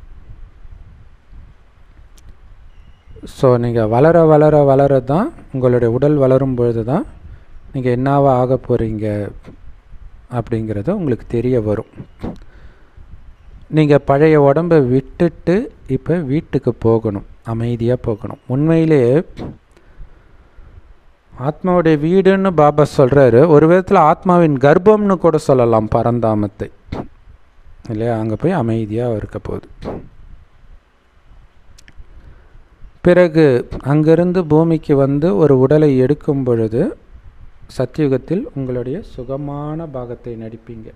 ஸோ நீங்கள் வளர வளர வளர தான் உங்களுடைய உடல் வளரும் பொழுது தான் நீங்கள் என்னவா ஆக போகிறீங்க அப்படிங்கிறது உங்களுக்கு தெரிய வரும் நீங்கள் பழைய உடம்பை விட்டுட்டு இப்போ வீட்டுக்கு போகணும் அமைதியாக போகணும் உண்மையிலே ஆத்மாவுடைய வீடுன்னு பாபா சொல்கிறாரு ஒரு விதத்தில் ஆத்மாவின் கர்ப்பம்னு கூட சொல்லலாம் பரந்தாமத்தை இல்லையா அங்கே போய் அமைதியாக இருக்க போகுது பிறகு அங்கிருந்து பூமிக்கு வந்து ஒரு உடலை எடுக்கும் பொழுது சத்தியுகத்தில் உங்களுடைய சுகமான பாகத்தை நடிப்பீங்க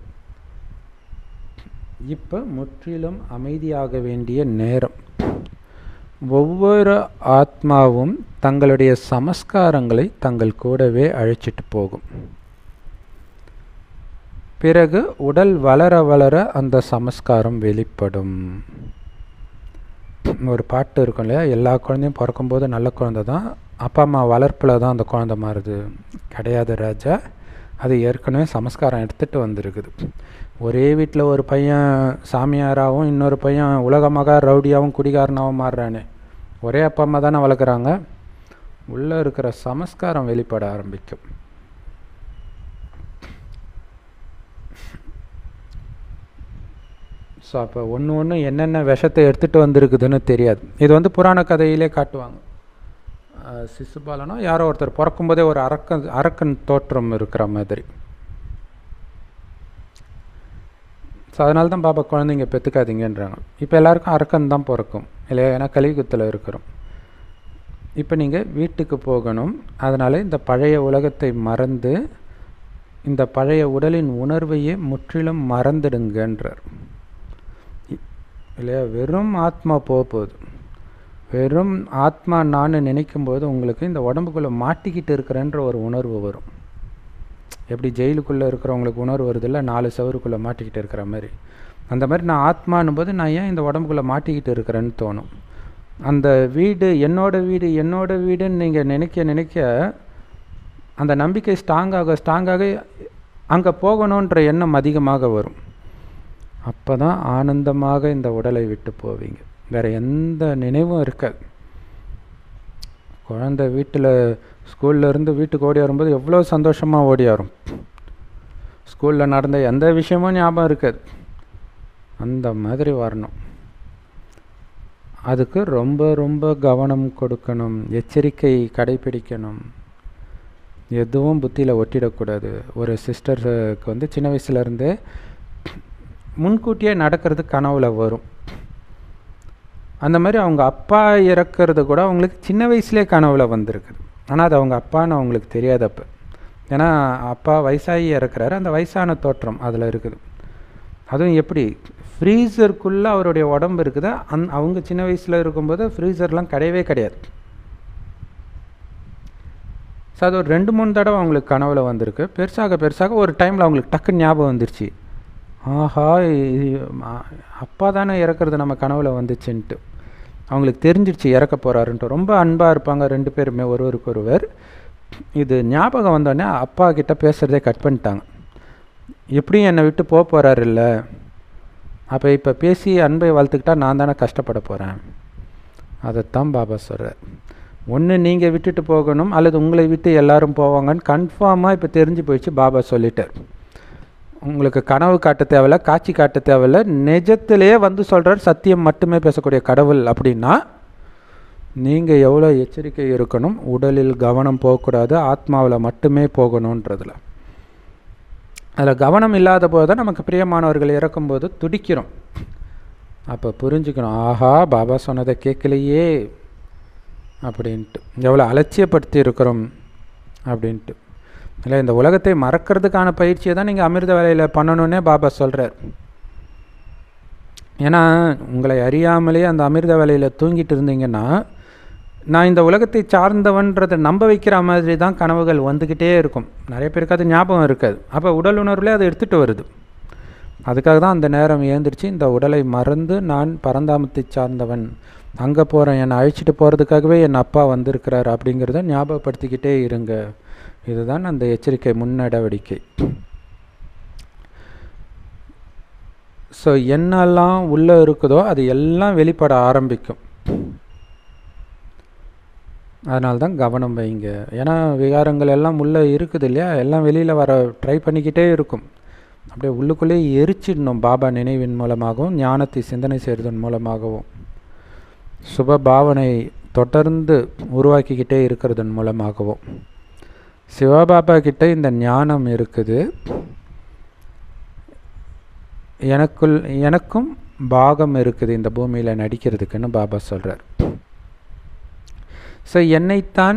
இப்போ முற்றிலும் அமைதியாக வேண்டிய நேரம் ஒவ்வொரு ஆத்மாவும் தங்களுடைய சமஸ்காரங்களை தங்கள் கூடவே அழைச்சிட்டு போகும் பிறகு உடல் வளர வளர அந்த சமஸ்காரம் வெளிப்படும் ஒரு பாட்டு இருக்கும் இல்லையா எல்லா குழந்தையும் பிறக்கும்போது நல்ல குழந்தை தான் அப்பா அம்மா வளர்ப்பில் தான் அந்த குழந்தை மாறுது கிடையாது ராஜா அது ஏற்கனவே சமஸ்காரம் எடுத்துகிட்டு வந்திருக்குது ஒரே வீட்டில் ஒரு பையன் சாமியாராகவும் இன்னொரு பையன் உலகமாக ரவுடியாகவும் குடிகாரனாகவும் மாறுறானே ஒரே அப்பா அம்மா தானே வளர்க்குறாங்க உள்ளே இருக்கிற சமஸ்காரம் வெளிப்பட ஆரம்பிக்கும் ஸோ அப்போ ஒன்று ஒன்று என்னென்ன விஷத்தை எடுத்துகிட்டு வந்திருக்குதுன்னு தெரியாது இது வந்து புராண கதையிலே காட்டுவாங்க சிசுபாலனோ யாரோ ஒருத்தர் பிறக்கும்போதே ஒரு அரக்கன் அரக்கன் தோற்றம் இருக்கிற மாதிரி ஸோ அதனால தான் பாப்பா குழந்தைங்க பெற்றுக்காதீங்கன்றாங்க இப்போ எல்லாருக்கும் அரக்கன் தான் பிறக்கும் இல்லையா ஏன்னா கலியுகத்தில் இருக்கிறோம் இப்போ நீங்கள் வீட்டுக்கு போகணும் அதனால் இந்த பழைய உலகத்தை மறந்து இந்த பழைய உடலின் உணர்வையே முற்றிலும் மறந்துடுங்கன்றார் இல்லையா வெறும் ஆத்மா போக போகுது வெறும் ஆத்மா நான் நினைக்கும் போது உங்களுக்கு இந்த உடம்புக்குள்ளே மாட்டிக்கிட்டு இருக்கிறேன்ற ஒரு உணர்வு வரும் எப்படி ஜெயிலுக்குள்ளே இருக்கிறவங்களுக்கு உணர்வு வருது இல்லை நாலு சவருக்குள்ளே மாட்டிக்கிட்டு இருக்கிற மாதிரி அந்த மாதிரி நான் ஆத்மானும் போது நான் ஏன் இந்த உடம்புக்குள்ளே மாட்டிக்கிட்டு இருக்கிறேன்னு தோணும் அந்த வீடு என்னோட வீடு என்னோட வீடுன்னு நீங்கள் நினைக்க நினைக்க அந்த நம்பிக்கை ஸ்ட்ராங்காக ஸ்ட்ராங்காக அங்கே போகணுன்ற எண்ணம் அதிகமாக வரும் அப்போ தான் ஆனந்தமாக இந்த உடலை விட்டு போவீங்க வேறு எந்த நினைவும் இருக்காது குழந்த வீட்டில் ஸ்கூல்லேருந்து வீட்டுக்கு ஓடி வரும்போது எவ்வளோ சந்தோஷமாக ஓடி வரும் ஸ்கூலில் நடந்த எந்த விஷயமும் ஞாபகம் இருக்காது அந்த மாதிரி வரணும் அதுக்கு ரொம்ப ரொம்ப கவனம் கொடுக்கணும் எச்சரிக்கை கடைபிடிக்கணும் எதுவும் புத்தியில் ஒட்டிடக்கூடாது ஒரு சிஸ்டருக்கு வந்து சின்ன வயசுலேருந்தே முன்கூட்டியே நடக்கிறது கனவுல வரும் அந்த மாதிரி அவங்க அப்பா இறக்கிறது கூட அவங்களுக்கு சின்ன வயசுலேயே கனவுல வந்திருக்குது ஆனால் அது அவங்க அப்பான்னு அவங்களுக்கு தெரியாது அப்போ ஏன்னா அப்பா வயசாகி இறக்குறாரு அந்த வயசான தோற்றம் அதில் இருக்குது அதுவும் எப்படி ஃப்ரீசருக்குள்ளே அவருடைய உடம்பு இருக்குதா அந் அவங்க சின்ன வயசில் இருக்கும்போது ஃப்ரீசர்லாம் கிடையவே கிடையாது ஸோ அது ஒரு ரெண்டு மூணு தடவை அவங்களுக்கு கனவுல வந்திருக்கு பெருசாக பெருசாக ஒரு டைமில் அவங்களுக்கு டக்குன்னு ஞாபகம் வந்துருச்சு ஆஹா அப்பா தானே இறக்குறது நம்ம கனவுல வந்துச்சுன்ட்டு அவங்களுக்கு தெரிஞ்சிடுச்சு இறக்க போகிறாருன்ட்டு ரொம்ப அன்பாக இருப்பாங்க ரெண்டு பேருமே ஒருவருக்கு ஒருவர் இது ஞாபகம் வந்தோடனே அப்பா கிட்ட பேசுகிறதே கட் பண்ணிட்டாங்க எப்படியும் என்னை விட்டு போக போகிறாரு இல்லை அப்போ இப்போ பேசி அன்பை வளர்த்துக்கிட்டா நான் தானே கஷ்டப்பட போகிறேன் அதைத்தான் பாபா சொல்கிறார் ஒன்று நீங்கள் விட்டுட்டு போகணும் அல்லது உங்களை விட்டு எல்லாரும் போவாங்கன்னு கன்ஃபார்மாக இப்போ தெரிஞ்சு போயிடுச்சு பாபா சொல்லிட்டார் உங்களுக்கு கனவு காட்ட தேவையில்ல காட்சி காட்ட தேவையில்ல நிஜத்திலேயே வந்து சொல்கிறார் சத்தியம் மட்டுமே பேசக்கூடிய கடவுள் அப்படின்னா நீங்கள் எவ்வளோ எச்சரிக்கை இருக்கணும் உடலில் கவனம் போகக்கூடாது ஆத்மாவில் மட்டுமே போகணுன்றதில் அதில் கவனம் இல்லாத போது தான் நமக்கு பிரியமானவர்கள் இறக்கும்போது துடிக்கிறோம் அப்போ புரிஞ்சுக்கணும் ஆஹா பாபா சொன்னதை கேட்கலையே அப்படின்ட்டு எவ்வளோ அலட்சியப்படுத்தி இருக்கிறோம் அப்படின்ட்டு இல்லை இந்த உலகத்தை மறக்கிறதுக்கான பயிற்சியை தான் நீங்கள் அமிர்த வேலையில் பண்ணணுன்னே பாபா சொல்கிறார் ஏன்னா உங்களை அறியாமலே அந்த அமிர்த வேலையில் தூங்கிட்டு இருந்தீங்கன்னா நான் இந்த உலகத்தை சார்ந்தவன்றதை நம்ப வைக்கிற மாதிரி தான் கனவுகள் வந்துக்கிட்டே இருக்கும் நிறைய பேருக்கு அது ஞாபகம் இருக்காது அப்போ உடல் உணர்வுலேயே அதை எடுத்துகிட்டு வருது அதுக்காக தான் அந்த நேரம் ஏந்திரிச்சு இந்த உடலை மறந்து நான் பரந்தாமத்தை சார்ந்தவன் அங்கே போகிறேன் என்னை அழைச்சிட்டு போகிறதுக்காகவே என் அப்பா வந்திருக்கிறார் அப்படிங்கிறத ஞாபகப்படுத்திக்கிட்டே இருங்க இதுதான் அந்த எச்சரிக்கை முன்னடவடிக்கை ஸோ என்னெல்லாம் உள்ளே இருக்குதோ அது எல்லாம் வெளிப்பட ஆரம்பிக்கும் அதனால தான் கவனம் வைங்க ஏன்னா விகாரங்கள் எல்லாம் உள்ளே இருக்குது இல்லையா எல்லாம் வெளியில் வர ட்ரை பண்ணிக்கிட்டே இருக்கும் அப்படியே உள்ளுக்குள்ளேயே எரிச்சிடணும் பாபா நினைவின் மூலமாகவும் ஞானத்தை சிந்தனை செய்கிறதன் மூலமாகவும் சுப பாவனை தொடர்ந்து உருவாக்கிக்கிட்டே இருக்கிறதன் மூலமாகவும் சிவபாபா கிட்ட இந்த ஞானம் இருக்குது எனக்குள் எனக்கும் பாகம் இருக்குது இந்த பூமியில் நடிக்கிறதுக்குன்னு பாபா சொல்கிறார் ஸோ என்னைத்தான்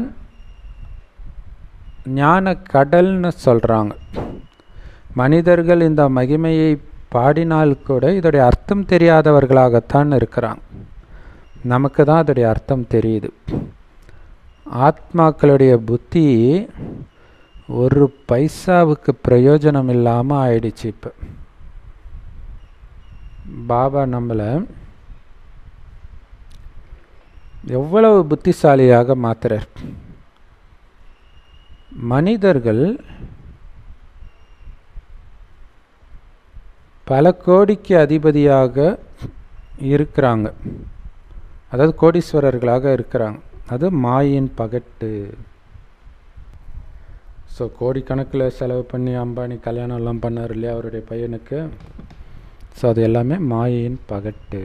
ஞான கடல்னு சொல்கிறாங்க மனிதர்கள் இந்த மகிமையை பாடினால் கூட இதோடைய அர்த்தம் தெரியாதவர்களாகத்தான் இருக்கிறாங்க நமக்கு தான் அதோடைய அர்த்தம் தெரியுது ஆத்மாக்களுடைய புத்தி ஒரு பைசாவுக்கு பிரயோஜனம் இல்லாமல் ஆயிடுச்சு இப்போ பாபா நம்மளை எவ்வளவு புத்திசாலியாக மாத்துறார் மனிதர்கள் பல கோடிக்கு அதிபதியாக இருக்கிறாங்க அதாவது கோடீஸ்வரர்களாக இருக்கிறாங்க அது மாயின் பகட்டு ஸோ கோடிக்கணக்கில் செலவு பண்ணி அம்பானி கல்யாணம் எல்லாம் பண்ணார் இல்லையா அவருடைய பையனுக்கு ஸோ அது எல்லாமே மாயின் பகட்டு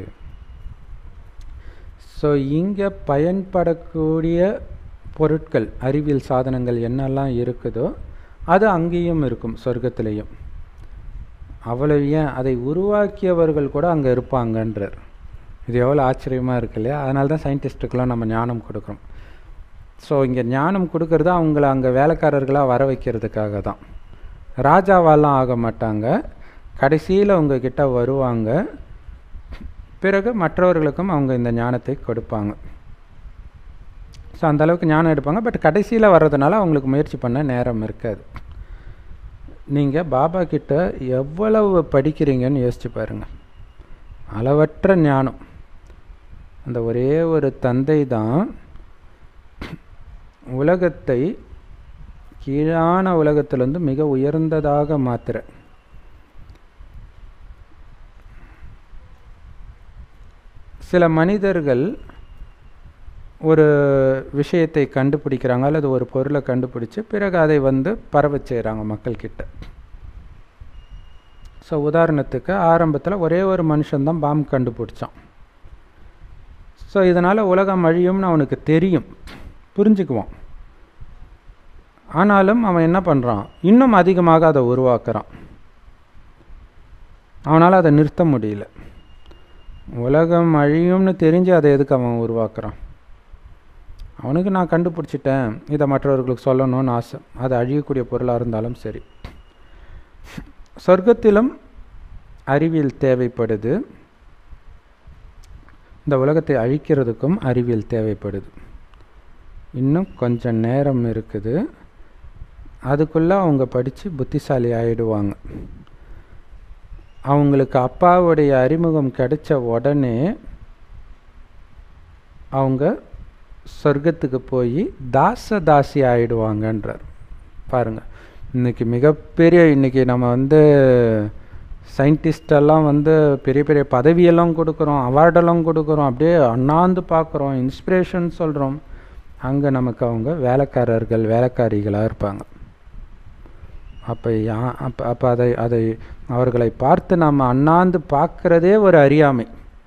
ஸோ இங்கே பயன்படக்கூடிய பொருட்கள் அறிவியல் சாதனங்கள் என்னெல்லாம் இருக்குதோ அது அங்கேயும் இருக்கும் சொர்க்கத்திலையும் அவ்வளவு ஏன் அதை உருவாக்கியவர்கள் கூட அங்கே இருப்பாங்கன்றார் இது எவ்வளோ ஆச்சரியமாக இருக்கு இல்லையா அதனால தான் சயின்டிஸ்ட்டுக்கெல்லாம் நம்ம ஞானம் கொடுக்குறோம் ஸோ இங்கே ஞானம் கொடுக்கறது அவங்கள அங்கே வேலைக்காரர்களாக வர வைக்கிறதுக்காக தான் ராஜாவாலாம் ஆக மாட்டாங்க கடைசியில் உங்ககிட்ட வருவாங்க பிறகு மற்றவர்களுக்கும் அவங்க இந்த ஞானத்தை கொடுப்பாங்க ஸோ அந்தளவுக்கு ஞானம் எடுப்பாங்க பட் கடைசியில் வர்றதுனால அவங்களுக்கு முயற்சி பண்ண நேரம் இருக்காது நீங்கள் பாபா கிட்ட எவ்வளவு படிக்கிறீங்கன்னு யோசிச்சு பாருங்கள் அளவற்ற ஞானம் அந்த ஒரே ஒரு தந்தை தான் உலகத்தை கீழான உலகத்திலிருந்து மிக உயர்ந்ததாக மாத்துற சில மனிதர்கள் ஒரு விஷயத்தை கண்டுபிடிக்கிறாங்க அல்லது ஒரு பொருளை கண்டுபிடிச்சு பிறகு அதை வந்து பரவ செய்கிறாங்க மக்கள்கிட்ட ஸோ உதாரணத்துக்கு ஆரம்பத்தில் ஒரே ஒரு மனுஷன்தான் பாம்பு கண்டுபிடிச்சான் ஸோ இதனால் உலகம் அழியும்னு அவனுக்கு தெரியும் புரிஞ்சுக்குவான் ஆனாலும் அவன் என்ன பண்ணுறான் இன்னும் அதிகமாக அதை உருவாக்குறான் அவனால் அதை நிறுத்த முடியல உலகம் அழியும்னு தெரிஞ்சு அதை எதுக்கு அவன் உருவாக்குறான் அவனுக்கு நான் கண்டுபிடிச்சிட்டேன் இதை மற்றவர்களுக்கு சொல்லணும்னு ஆசை அது அழியக்கூடிய பொருளாக இருந்தாலும் சரி சொர்க்கத்திலும் அறிவியல் தேவைப்படுது இந்த உலகத்தை அழிக்கிறதுக்கும் அறிவியல் தேவைப்படுது இன்னும் கொஞ்சம் நேரம் இருக்குது அதுக்குள்ளே அவங்க படித்து புத்திசாலி ஆகிடுவாங்க அவங்களுக்கு அப்பாவுடைய அறிமுகம் கிடைச்ச உடனே அவங்க சொர்க்கத்துக்கு போய் தாச தாசி ஆயிடுவாங்கன்றார் பாருங்கள் இன்றைக்கி மிகப்பெரிய இன்றைக்கி நம்ம வந்து சயின்டிஸ்டெல்லாம் வந்து பெரிய பெரிய பதவியெல்லாம் கொடுக்குறோம் அவார்டெல்லாம் கொடுக்குறோம் அப்படியே அண்ணாந்து பார்க்குறோம் இன்ஸ்பிரேஷன் சொல்கிறோம் அங்கே நமக்கு அவங்க வேலைக்காரர்கள் வேலைக்காரிகளாக இருப்பாங்க அப்போ யா அப்போ அப்போ அதை அதை அவர்களை பார்த்து நாம் அண்ணாந்து பார்க்குறதே ஒரு அறியாமை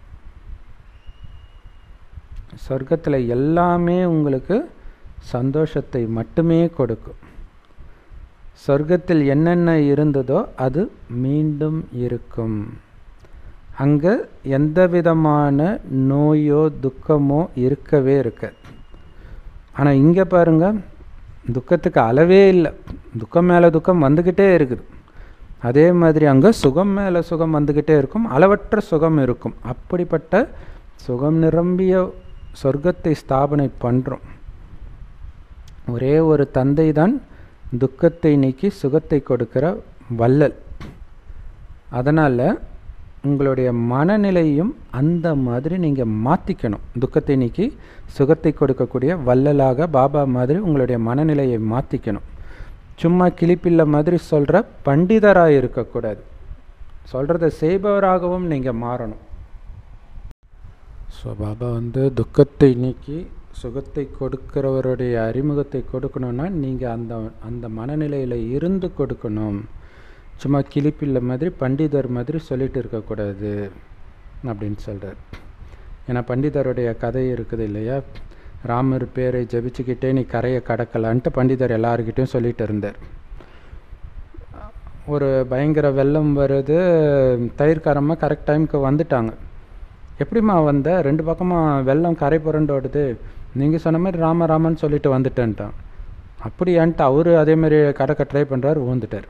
சொர்க்கத்தில் எல்லாமே உங்களுக்கு சந்தோஷத்தை மட்டுமே கொடுக்கும் சொர்க்கத்தில் என்னென்ன இருந்ததோ அது மீண்டும் இருக்கும் அங்கே எந்த விதமான நோயோ துக்கமோ இருக்கவே இருக்காது ஆனால் இங்கே பாருங்கள் துக்கத்துக்கு அளவே இல்லை துக்கம் மேலே துக்கம் வந்துக்கிட்டே இருக்குது அதே மாதிரி அங்கே சுகம் மேலே சுகம் வந்துக்கிட்டே இருக்கும் அளவற்ற சுகம் இருக்கும் அப்படிப்பட்ட சுகம் நிரம்பிய சொர்க்கத்தை ஸ்தாபனை பண்ணுறோம் ஒரே ஒரு தந்தை தான் துக்கத்தை நீக்கி சுகத்தை கொடுக்கிற வள்ளல் அதனால் உங்களுடைய மனநிலையும் அந்த மாதிரி நீங்கள் மாற்றிக்கணும் துக்கத்தை நீக்கி சுகத்தை கொடுக்கக்கூடிய வள்ளலாக பாபா மாதிரி உங்களுடைய மனநிலையை மாற்றிக்கணும் சும்மா கிளிப்பில்ல மாதிரி சொல்கிற பண்டிதராக இருக்கக்கூடாது சொல்கிறத செய்பவராகவும் நீங்கள் மாறணும் ஸோ பாபா வந்து துக்கத்தை நீக்கி சுகத்தை கொடுக்கிறவருடைய அறிமுகத்தை கொடுக்கணும்னா நீங்கள் அந்த அந்த மனநிலையில் இருந்து கொடுக்கணும் சும்மா கிளிப்பில்ல மாதிரி பண்டிதர் மாதிரி சொல்லிட்டு இருக்கக்கூடாது அப்படின்னு சொல்கிறார் ஏன்னா பண்டிதருடைய கதை இருக்குது இல்லையா ராமர் பேரை ஜபிச்சுக்கிட்டே நீ கரையை கடக்கலான்ட்டு பண்டிதர் எல்லாருக்கிட்டையும் சொல்லிட்டு இருந்தார் ஒரு பயங்கர வெள்ளம் வருது தயிர்காரமாக கரெக்ட் டைமுக்கு வந்துட்டாங்க எப்படிம்மா வந்த ரெண்டு பக்கமாக வெள்ளம் கரை புரண்டோடுது நீங்கள் சொன்ன மாதிரி ராம ராமன் சொல்லிட்டு வந்துட்டேன்ட்டான் அப்படியான்ட்டு அவரு அதே மாதிரி கடக்க ட்ரை பண்ணுறாரு ஊந்துட்டார்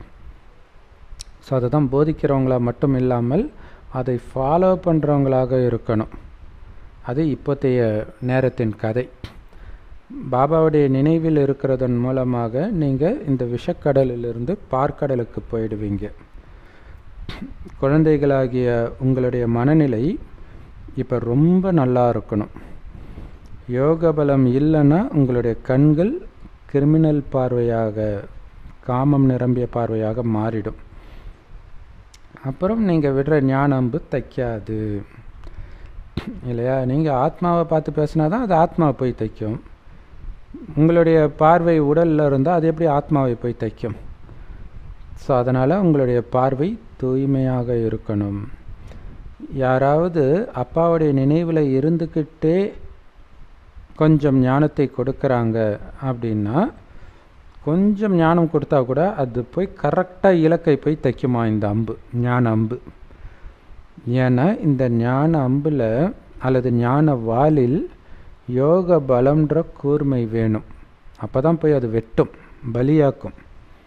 ஸோ அதை தான் போதிக்கிறவங்களா மட்டும் இல்லாமல் அதை ஃபாலோ பண்ணுறவங்களாக இருக்கணும் அது இப்போத்தைய நேரத்தின் கதை பாபாவுடைய நினைவில் இருக்கிறதன் மூலமாக நீங்கள் இந்த விஷக்கடலிலிருந்து பார்க்கடலுக்கு போயிடுவீங்க குழந்தைகளாகிய உங்களுடைய மனநிலை இப்போ ரொம்ப நல்லா இருக்கணும் யோக பலம் இல்லைன்னா உங்களுடைய கண்கள் கிரிமினல் பார்வையாக காமம் நிரம்பிய பார்வையாக மாறிடும் அப்புறம் நீங்கள் விடுற ஞான அம்பு தைக்காது இல்லையா நீங்கள் ஆத்மாவை பார்த்து பேசினா தான் அது ஆத்மாவை போய் தைக்கும் உங்களுடைய பார்வை உடலில் இருந்தால் அது எப்படி ஆத்மாவை போய் தைக்கும் ஸோ அதனால் உங்களுடைய பார்வை தூய்மையாக இருக்கணும் யாராவது அப்பாவுடைய நினைவில் இருந்துக்கிட்டே கொஞ்சம் ஞானத்தை கொடுக்குறாங்க அப்படின்னா கொஞ்சம் ஞானம் கொடுத்தா கூட அது போய் கரெக்டாக இலக்கை போய் தைக்குமா இந்த அம்பு ஞான அம்பு ஏன்னா இந்த ஞான அம்பில் அல்லது ஞான வாலில் யோக பலம்ன்ற கூர்மை வேணும் அப்போ தான் போய் அது வெட்டும் பலியாக்கும்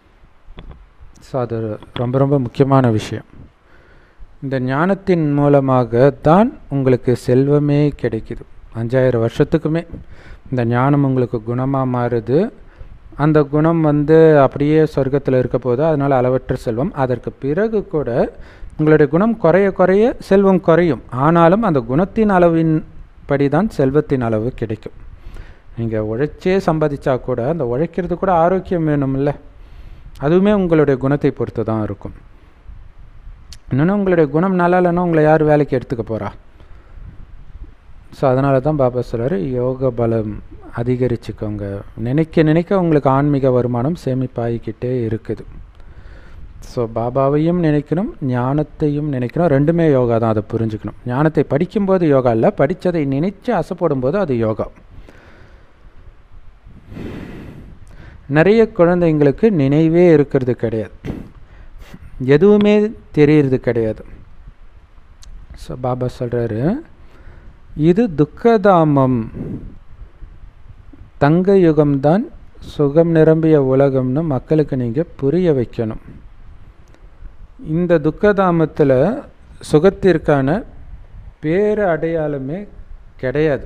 ஸோ அது ரொம்ப ரொம்ப முக்கியமான விஷயம் இந்த ஞானத்தின் மூலமாக தான் உங்களுக்கு செல்வமே கிடைக்குது அஞ்சாயிரம் வருஷத்துக்குமே இந்த ஞானம் உங்களுக்கு குணமாக மாறுது அந்த குணம் வந்து அப்படியே சொர்க்கத்தில் இருக்க போது அதனால் அளவற்ற செல்வம் அதற்கு பிறகு கூட உங்களுடைய குணம் குறைய குறைய செல்வம் குறையும் ஆனாலும் அந்த குணத்தின் அளவின் படி தான் செல்வத்தின் அளவு கிடைக்கும் நீங்கள் உழைச்சே சம்பாதிச்சா கூட அந்த உழைக்கிறது கூட ஆரோக்கியம் வேணும்ல அதுவுமே உங்களுடைய குணத்தை பொறுத்து தான் இருக்கும் இன்னொன்று உங்களுடைய குணம் நல்லா இல்லைன்னா உங்களை யார் வேலைக்கு எடுத்துக்க போகிறா ஸோ அதனால தான் பாபா சொல்கிறார் யோக பலம் அதிகரிச்சுக்கோங்க நினைக்க நினைக்க உங்களுக்கு ஆன்மீக வருமானம் சேமிப்பாகிக்கிட்டே இருக்குது ஸோ பாபாவையும் நினைக்கணும் ஞானத்தையும் நினைக்கணும் ரெண்டுமே யோகா தான் அதை புரிஞ்சுக்கணும் ஞானத்தை படிக்கும்போது யோகா இல்லை படித்ததை நினைச்சு அசைப்படும் போது அது யோகா நிறைய குழந்தைங்களுக்கு நினைவே இருக்கிறது கிடையாது எதுவுமே தெரியறது கிடையாது ஸோ பாபா சொல்கிறாரு இது துக்கதாமம் தங்க யுகம்தான் சுகம் நிரம்பிய உலகம்னு மக்களுக்கு நீங்கள் புரிய வைக்கணும் இந்த துக்கதாமத்தில் சுகத்திற்கான பேர அடையாளமே கிடையாது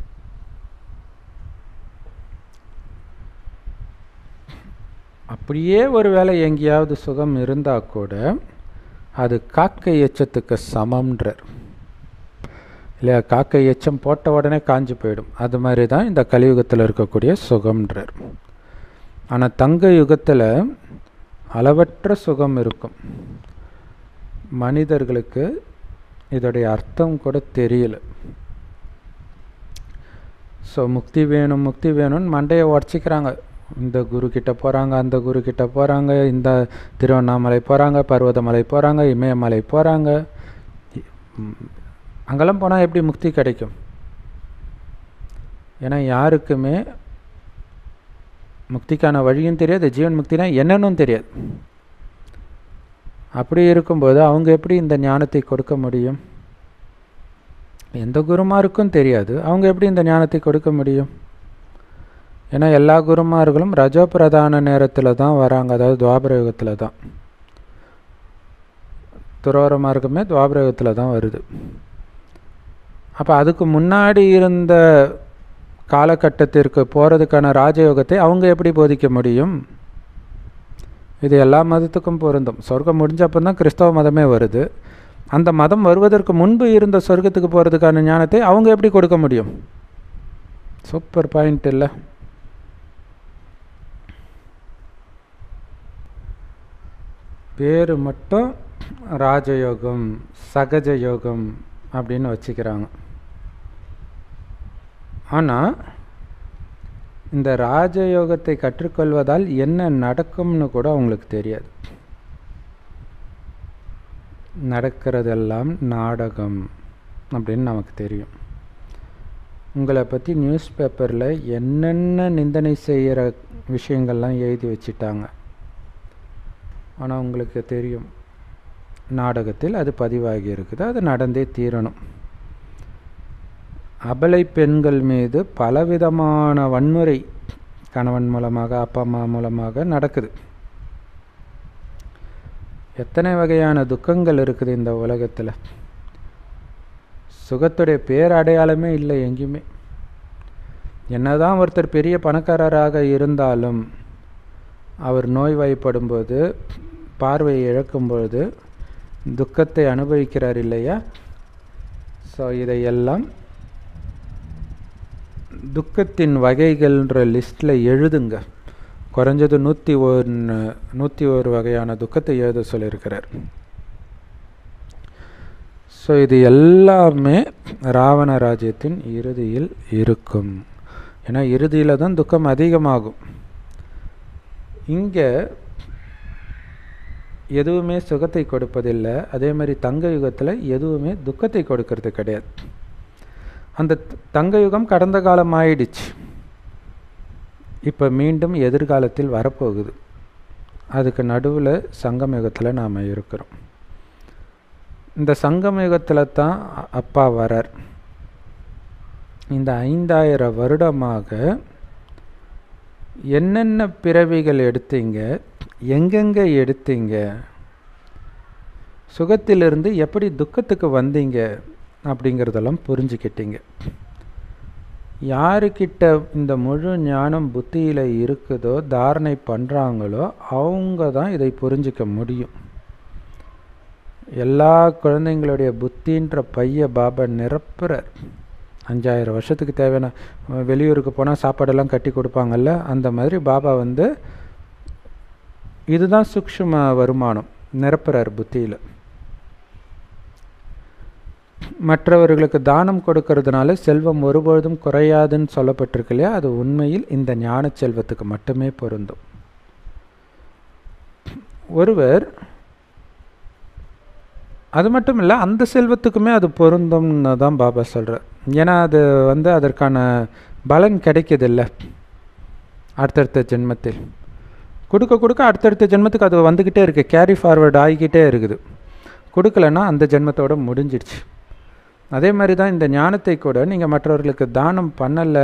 அப்படியே ஒரு வேளை எங்கேயாவது சுகம் இருந்தால் கூட அது காக்கை எச்சத்துக்கு சமம்ன்றார் இல்லையா காக்கை எச்சம் போட்ட உடனே காஞ்சி போயிடும் அது மாதிரி தான் இந்த கலியுகத்தில் இருக்கக்கூடிய சுகம்ன்றார் ஆனால் தங்க யுகத்தில் அளவற்ற சுகம் இருக்கும் மனிதர்களுக்கு இதோடைய அர்த்தம் கூட தெரியல ஸோ முக்தி வேணும் முக்தி வேணும்னு மண்டையை உடச்சிக்கிறாங்க இந்த குரு கிட்ட போகிறாங்க அந்த குரு கிட்ட போகிறாங்க இந்த திருவண்ணாமலை போகிறாங்க பர்வதமலை போகிறாங்க இமயமலை போகிறாங்க அங்கெல்லாம் போனால் எப்படி முக்தி கிடைக்கும் ஏன்னா யாருக்குமே முக்திக்கான வழியும் தெரியாது ஜீவன் முக்தினா என்னன்னு தெரியாது அப்படி இருக்கும்போது அவங்க எப்படி இந்த ஞானத்தை கொடுக்க முடியும் எந்த குருமாருக்கும் தெரியாது அவங்க எப்படி இந்த ஞானத்தை கொடுக்க முடியும் ஏன்னா எல்லா குருமார்களும் ரஜோ பிரதான நேரத்தில் தான் வராங்க அதாவது துவாபர யுகத்தில் தான் துரோர மார்க்கமே துவாபர யுகத்தில் தான் வருது அப்போ அதுக்கு முன்னாடி இருந்த காலகட்டத்திற்கு போகிறதுக்கான ராஜயோகத்தை அவங்க எப்படி போதிக்க முடியும் இது எல்லா மதத்துக்கும் பொருந்தும் சொர்க்கம் முடிஞ்சப்போ தான் கிறிஸ்தவ மதமே வருது அந்த மதம் வருவதற்கு முன்பு இருந்த சொர்க்கத்துக்கு போகிறதுக்கான ஞானத்தை அவங்க எப்படி கொடுக்க முடியும் சூப்பர் பாயிண்ட் இல்லை பேர் மட்டும் ராஜயோகம் சகஜ யோகம் அப்படின்னு வச்சுக்கிறாங்க ஆனால் இந்த ராஜயோகத்தை கற்றுக்கொள்வதால் என்ன நடக்கும்னு கூட அவங்களுக்கு தெரியாது நடக்கிறதெல்லாம் நாடகம் அப்படின்னு நமக்கு தெரியும் உங்களை பற்றி நியூஸ் பேப்பரில் என்னென்ன நிந்தனை செய்கிற விஷயங்கள்லாம் எழுதி வச்சிட்டாங்க ஆனால் உங்களுக்கு தெரியும் நாடகத்தில் அது பதிவாகி இருக்குது அது நடந்தே தீரணும் அபலை பெண்கள் மீது பலவிதமான வன்முறை கணவன் மூலமாக அப்பா அம்மா மூலமாக நடக்குது எத்தனை வகையான துக்கங்கள் இருக்குது இந்த உலகத்தில் சுகத்துடைய பேரடையாளமே இல்லை எங்கேயுமே என்னதான் ஒருத்தர் பெரிய பணக்காரராக இருந்தாலும் அவர் நோய்வாய்ப்படும்போது பார்வையை இழக்கும்பொழுது துக்கத்தை அனுபவிக்கிறார் இல்லையா ஸோ இதையெல்லாம் துக்கத்தின் வகைகள்ன்ற லிஸ்ட்டில் எழுதுங்க குறைஞ்சது நூற்றி ஒன்று நூற்றி ஒரு வகையான துக்கத்தை எழுத சொல்லியிருக்கிறார் ஸோ இது எல்லாமே ராவண ராஜ்யத்தின் இறுதியில் இருக்கும் ஏன்னா இறுதியில் தான் துக்கம் அதிகமாகும் இங்கே எதுவுமே சுகத்தை கொடுப்பதில்லை அதே மாதிரி தங்க யுகத்தில் எதுவுமே துக்கத்தை கொடுக்கறது கிடையாது அந்த தங்க யுகம் கடந்த காலம் ஆயிடுச்சு இப்போ மீண்டும் எதிர்காலத்தில் வரப்போகுது அதுக்கு நடுவில் சங்கம் யுகத்தில் நாம் இருக்கிறோம் இந்த சங்கம் யுகத்தில் தான் அப்பா வரார் இந்த ஐந்தாயிரம் வருடமாக என்னென்ன பிறவிகள் எடுத்தீங்க எங்கெங்கே எடுத்தீங்க சுகத்திலிருந்து எப்படி துக்கத்துக்கு வந்தீங்க அப்படிங்கிறதெல்லாம் புரிஞ்சுக்கிட்டீங்க யாருக்கிட்ட இந்த முழு ஞானம் புத்தியில் இருக்குதோ தாரணை பண்ணுறாங்களோ அவங்க தான் இதை புரிஞ்சிக்க முடியும் எல்லா குழந்தைங்களுடைய புத்தின்ற பைய பாபா நிரப்புறார் அஞ்சாயிரம் வருஷத்துக்கு தேவையான வெளியூருக்கு போனால் சாப்பாடெல்லாம் கட்டி கொடுப்பாங்கல்ல அந்த மாதிரி பாபா வந்து இதுதான் சூக்ஷ்ம வருமானம் நிரப்புறார் புத்தியில் மற்றவர்களுக்கு தானம் கொடுக்கறதுனால செல்வம் ஒருபொழுதும் குறையாதுன்னு சொல்லப்பட்டிருக்கு இல்லையா அது உண்மையில் இந்த ஞான செல்வத்துக்கு மட்டுமே பொருந்தும் ஒருவர் அது மட்டும் இல்லை அந்த செல்வத்துக்குமே அது பொருந்தும்னு தான் பாபா சொல்கிறார் ஏன்னா அது வந்து அதற்கான பலன் கிடைக்கிதில்ல அடுத்தடுத்த ஜென்மத்தில் கொடுக்க கொடுக்க அடுத்தடுத்த ஜென்மத்துக்கு அது வந்துக்கிட்டே இருக்குது கேரி ஃபார்வர்ட் ஆகிக்கிட்டே இருக்குது கொடுக்கலன்னா அந்த ஜென்மத்தோட முடிஞ்சிடுச்சு அதே மாதிரி தான் இந்த ஞானத்தை கூட நீங்கள் மற்றவர்களுக்கு தானம் பண்ணலை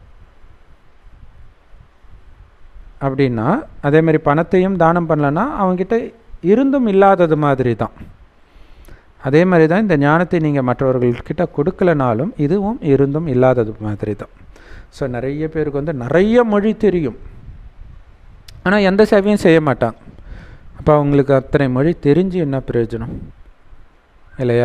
அப்படின்னா அதே மாதிரி பணத்தையும் தானம் பண்ணலன்னா அவங்ககிட்ட இருந்தும் இல்லாதது மாதிரி தான் அதே மாதிரி தான் இந்த ஞானத்தை நீங்கள் மற்றவர்கள்கிட்ட கொடுக்கலனாலும் இதுவும் இருந்தும் இல்லாதது மாதிரி தான் ஸோ நிறைய பேருக்கு வந்து நிறைய மொழி தெரியும் ஆனால் எந்த சேவையும் செய்ய மாட்டாங்க அப்போ அவங்களுக்கு அத்தனை மொழி தெரிஞ்சு என்ன பிரயோஜனம் இல்லையா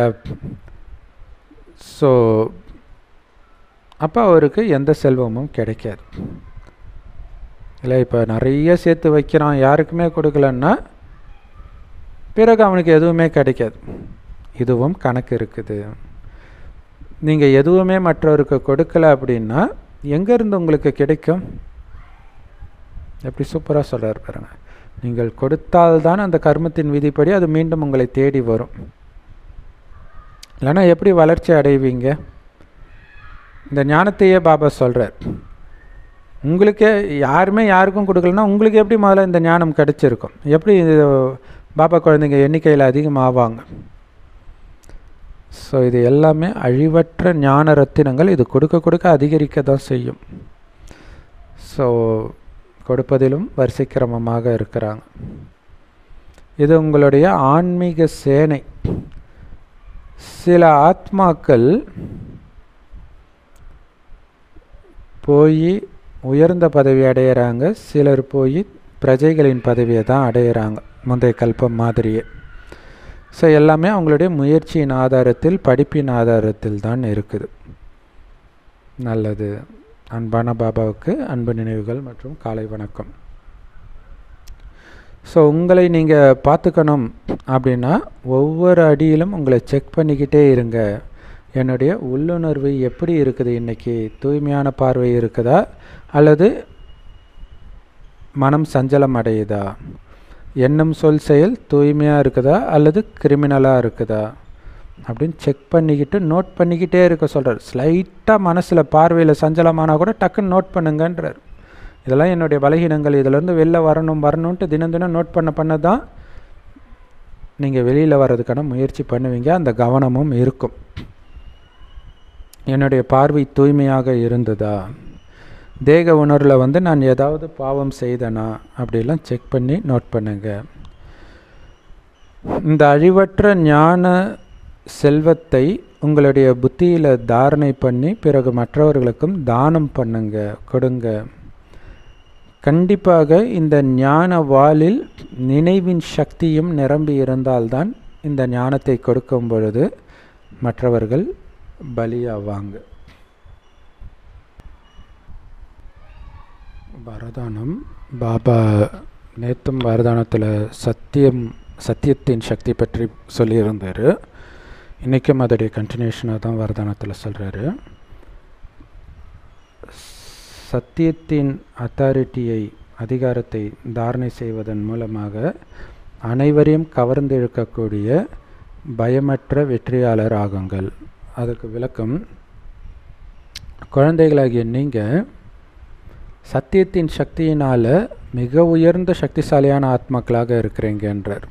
ஸோ அப்போ அவருக்கு எந்த செல்வமும் கிடைக்காது இல்லை இப்போ நிறைய சேர்த்து வைக்கிறான் யாருக்குமே கொடுக்கலன்னா பிறகு அவனுக்கு எதுவுமே கிடைக்காது இதுவும் கணக்கு இருக்குது நீங்கள் எதுவுமே மற்றவருக்கு கொடுக்கல அப்படின்னா எங்கேருந்து உங்களுக்கு கிடைக்கும் எப்படி சூப்பராக சொல்கிறார் பாருங்க நீங்கள் கொடுத்தால்தான் அந்த கர்மத்தின் விதிப்படி அது மீண்டும் உங்களை தேடி வரும் இல்லைன்னா எப்படி வளர்ச்சி அடைவீங்க இந்த ஞானத்தையே பாபா சொல்கிறார் உங்களுக்கே யாருமே யாருக்கும் கொடுக்கலன்னா உங்களுக்கு எப்படி முதல்ல இந்த ஞானம் கிடைச்சிருக்கும் எப்படி பாபா குழந்தைங்க எண்ணிக்கையில் அதிகமாவாங்க ஸோ இது எல்லாமே அழிவற்ற ஞான ரத்தினங்கள் இது கொடுக்க கொடுக்க அதிகரிக்க தான் செய்யும் ஸோ கொடுப்பதிலும் வரிசைக்கிரமமாக இருக்கிறாங்க இது உங்களுடைய ஆன்மீக சேனை சில ஆத்மாக்கள் போய் உயர்ந்த பதவி அடையிறாங்க சிலர் போய் பிரஜைகளின் பதவியை தான் அடையிறாங்க முந்தைய கல்பம் மாதிரியே ஸோ எல்லாமே அவங்களுடைய முயற்சியின் ஆதாரத்தில் படிப்பின் ஆதாரத்தில் தான் இருக்குது நல்லது அன்பான பாபாவுக்கு அன்பு நினைவுகள் மற்றும் காலை வணக்கம் ஸோ உங்களை நீங்கள் பார்த்துக்கணும் அப்படின்னா ஒவ்வொரு அடியிலும் உங்களை செக் பண்ணிக்கிட்டே இருங்க என்னுடைய உள்ளுணர்வு எப்படி இருக்குது இன்றைக்கி தூய்மையான பார்வை இருக்குதா அல்லது மனம் சஞ்சலம் அடையுதா எண்ணம் சொல் செயல் தூய்மையாக இருக்குதா அல்லது கிரிமினலாக இருக்குதா அப்படின்னு செக் பண்ணிக்கிட்டு நோட் பண்ணிக்கிட்டே இருக்க சொல்கிறார் ஸ்லைட்டாக மனசில் பார்வையில் சஞ்சலமானால் கூட டக்குன்னு நோட் பண்ணுங்கன்றார் இதெல்லாம் என்னுடைய பலகீனங்கள் இதிலேருந்து வெளில வரணும் வரணுன்ட்டு தினம் தினம் நோட் பண்ண பண்ண தான் நீங்கள் வெளியில் வர்றதுக்கான முயற்சி பண்ணுவீங்க அந்த கவனமும் இருக்கும் என்னுடைய பார்வை தூய்மையாக இருந்ததா தேக உணர்வில் வந்து நான் ஏதாவது பாவம் செய்தனா அப்படிலாம் செக் பண்ணி நோட் பண்ணுங்க இந்த அழிவற்ற ஞான செல்வத்தை உங்களுடைய புத்தியில் தாரணை பண்ணி பிறகு மற்றவர்களுக்கும் தானம் பண்ணுங்க கொடுங்க கண்டிப்பாக இந்த ஞான வாளில் நினைவின் சக்தியும் நிரம்பி இருந்தால்தான் இந்த ஞானத்தை கொடுக்கும் பொழுது மற்றவர்கள் பலியாவாங்க வரதானம் பாபா நேத்தும் வரதானத்தில் சத்தியம் சத்தியத்தின் சக்தி பற்றி சொல்லியிருந்தார் இன்றைக்கும் அதோடைய கண்டினியூஷனாக தான் வரதானத்தில் சொல்கிறாரு சத்தியத்தின் அத்தாரிட்டியை அதிகாரத்தை தாரணை செய்வதன் மூலமாக அனைவரையும் கவர்ந்திழுக்கக்கூடிய பயமற்ற வெற்றியாளர் ஆகுங்கள் அதுக்கு விளக்கம் குழந்தைகளாகிய நீங்கள் சத்தியத்தின் சக்தியினால் மிக உயர்ந்த சக்திசாலியான ஆத்மாக்களாக இருக்கிறீங்கன்றார்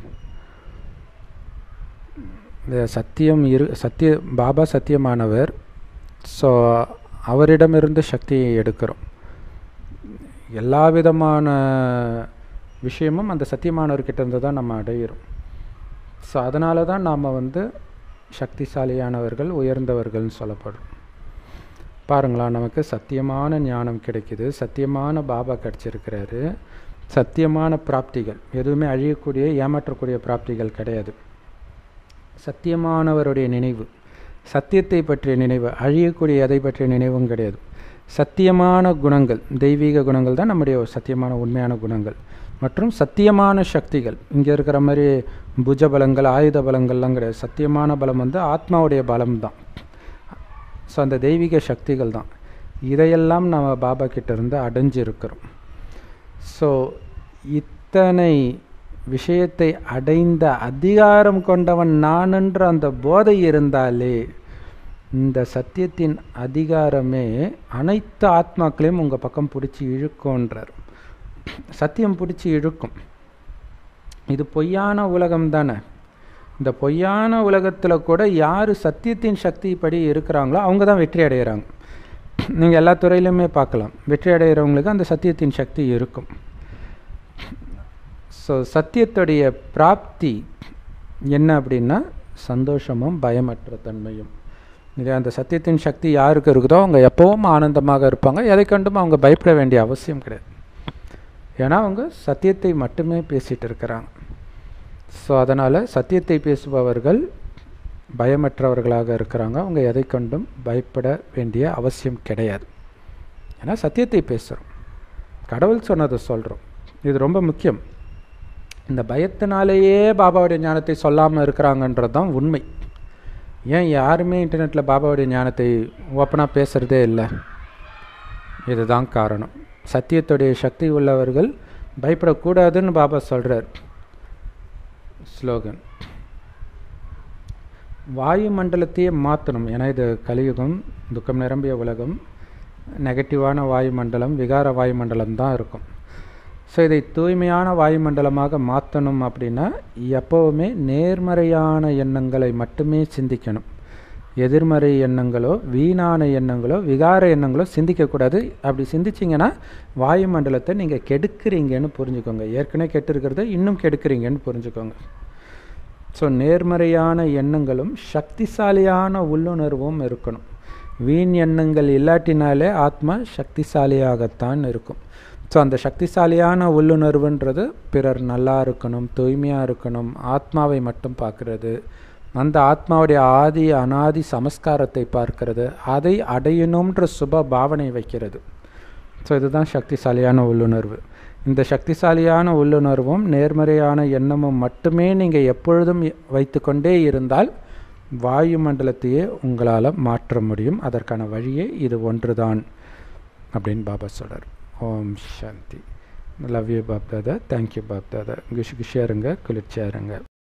இந்த சத்தியம் இரு சத்திய பாபா சத்தியமானவர் ஸோ அவரிடமிருந்து சக்தியை எடுக்கிறோம் எல்லா விதமான விஷயமும் அந்த சத்தியமானவர்கிட்ட இருந்து தான் நம்ம அடையிறோம் ஸோ அதனால தான் நாம் வந்து சக்திசாலியானவர்கள் உயர்ந்தவர்கள்னு சொல்லப்படுறோம் பாருங்களா நமக்கு சத்தியமான ஞானம் கிடைக்குது சத்தியமான பாபா கிடச்சிருக்கிறாரு சத்தியமான பிராப்திகள் எதுவுமே அழியக்கூடிய ஏமாற்றக்கூடிய பிராப்திகள் கிடையாது சத்தியமானவருடைய நினைவு சத்தியத்தை பற்றிய நினைவு அழியக்கூடிய எதை பற்றிய நினைவும் கிடையாது சத்தியமான குணங்கள் தெய்வீக குணங்கள் தான் நம்முடைய சத்தியமான உண்மையான குணங்கள் மற்றும் சத்தியமான சக்திகள் இங்கே இருக்கிற மாதிரி புஜ பலங்கள் ஆயுத பலங்கள்லாம் கிடையாது சத்தியமான பலம் வந்து ஆத்மாவுடைய பலம் தான் ஸோ அந்த தெய்வீக சக்திகள் தான் இதையெல்லாம் நம்ம பாபா கிட்ட இருந்து அடைஞ்சிருக்கிறோம் ஸோ இத்தனை விஷயத்தை அடைந்த அதிகாரம் கொண்டவன் நானென்ற அந்த போதை இருந்தாலே இந்த சத்தியத்தின் அதிகாரமே அனைத்து ஆத்மாக்களையும் உங்கள் பக்கம் பிடிச்சி இழுக்கும்ன்றார் சத்தியம் பிடிச்சி இழுக்கும் இது பொய்யான உலகம் தானே இந்த பொய்யான உலகத்தில் கூட யார் சத்தியத்தின் சக்திப்படி இருக்கிறாங்களோ அவங்க தான் வெற்றி அடைகிறாங்க நீங்கள் எல்லா துறையிலுமே பார்க்கலாம் வெற்றி அடைகிறவங்களுக்கு அந்த சத்தியத்தின் சக்தி இருக்கும் ஸோ சத்தியத்துடைய பிராப்தி என்ன அப்படின்னா சந்தோஷமும் பயமற்ற தன்மையும் இது அந்த சத்தியத்தின் சக்தி யாருக்கு இருக்குதோ அவங்க எப்போவும் ஆனந்தமாக இருப்பாங்க எதை கண்டும் அவங்க பயப்பட வேண்டிய அவசியம் கிடையாது ஏன்னா அவங்க சத்தியத்தை மட்டுமே பேசிகிட்டு இருக்கிறாங்க ஸோ அதனால் சத்தியத்தை பேசுபவர்கள் பயமற்றவர்களாக இருக்கிறாங்க அவங்க எதை கண்டும் பயப்பட வேண்டிய அவசியம் கிடையாது ஏன்னா சத்தியத்தை பேசுகிறோம் கடவுள் சொன்னதை சொல்கிறோம் இது ரொம்ப முக்கியம் இந்த பயத்தினாலேயே பாபாவுடைய ஞானத்தை சொல்லாமல் இருக்கிறாங்கன்றது தான் உண்மை ஏன் யாருமே இன்டர்நெட்டில் பாபாவுடைய ஞானத்தை ஓப்பனாக பேசுகிறதே இல்லை இதுதான் காரணம் சத்தியத்துடைய சக்தி உள்ளவர்கள் பயப்படக்கூடாதுன்னு பாபா சொல்கிறார் ஸ்லோகன் வாயு மண்டலத்தையே மாற்றணும் ஏன்னா இது கலியுகம் துக்கம் நிரம்பிய உலகம் நெகட்டிவான வாயுமண்டலம் விகார வாயுமண்டலம் தான் இருக்கும் ஸோ இதை தூய்மையான வாயுமண்டலமாக மாற்றணும் அப்படின்னா எப்போவுமே நேர்மறையான எண்ணங்களை மட்டுமே சிந்திக்கணும் எதிர்மறை எண்ணங்களோ வீணான எண்ணங்களோ விகார எண்ணங்களோ சிந்திக்கக்கூடாது அப்படி சிந்திச்சிங்கன்னா வாயுமண்டலத்தை நீங்கள் கெடுக்கிறீங்கன்னு புரிஞ்சுக்கோங்க ஏற்கனவே கெட்டுருக்கிறத இன்னும் கெடுக்கிறீங்கன்னு புரிஞ்சுக்கோங்க ஸோ நேர்மறையான எண்ணங்களும் சக்திசாலியான உள்ளுணர்வும் இருக்கணும் வீண் எண்ணங்கள் இல்லாட்டினாலே ஆத்மா சக்திசாலியாகத்தான் இருக்கும் ஸோ அந்த சக்திசாலியான உள்ளுணர்வுன்றது பிறர் நல்லா இருக்கணும் தூய்மையாக இருக்கணும் ஆத்மாவை மட்டும் பார்க்கறது அந்த ஆத்மாவுடைய ஆதி அனாதி சமஸ்காரத்தை பார்க்கிறது அதை அடையணுன்ற சுப பாவனை வைக்கிறது ஸோ இதுதான் சக்திசாலியான உள்ளுணர்வு இந்த சக்திசாலியான உள்ளுணர்வும் நேர்மறையான எண்ணமும் மட்டுமே நீங்கள் எப்பொழுதும் வைத்துக்கொண்டே இருந்தால் வாயுமண்டலத்தையே உங்களால் மாற்ற முடியும் அதற்கான வழியே இது ஒன்றுதான் அப்படின்னு பாபா சொல்கிறார் Om Shanti love you Bap Dada thank you Bap Dada குஷி குஷியாக இருங்க குளிர்ச்சியாக இருங்க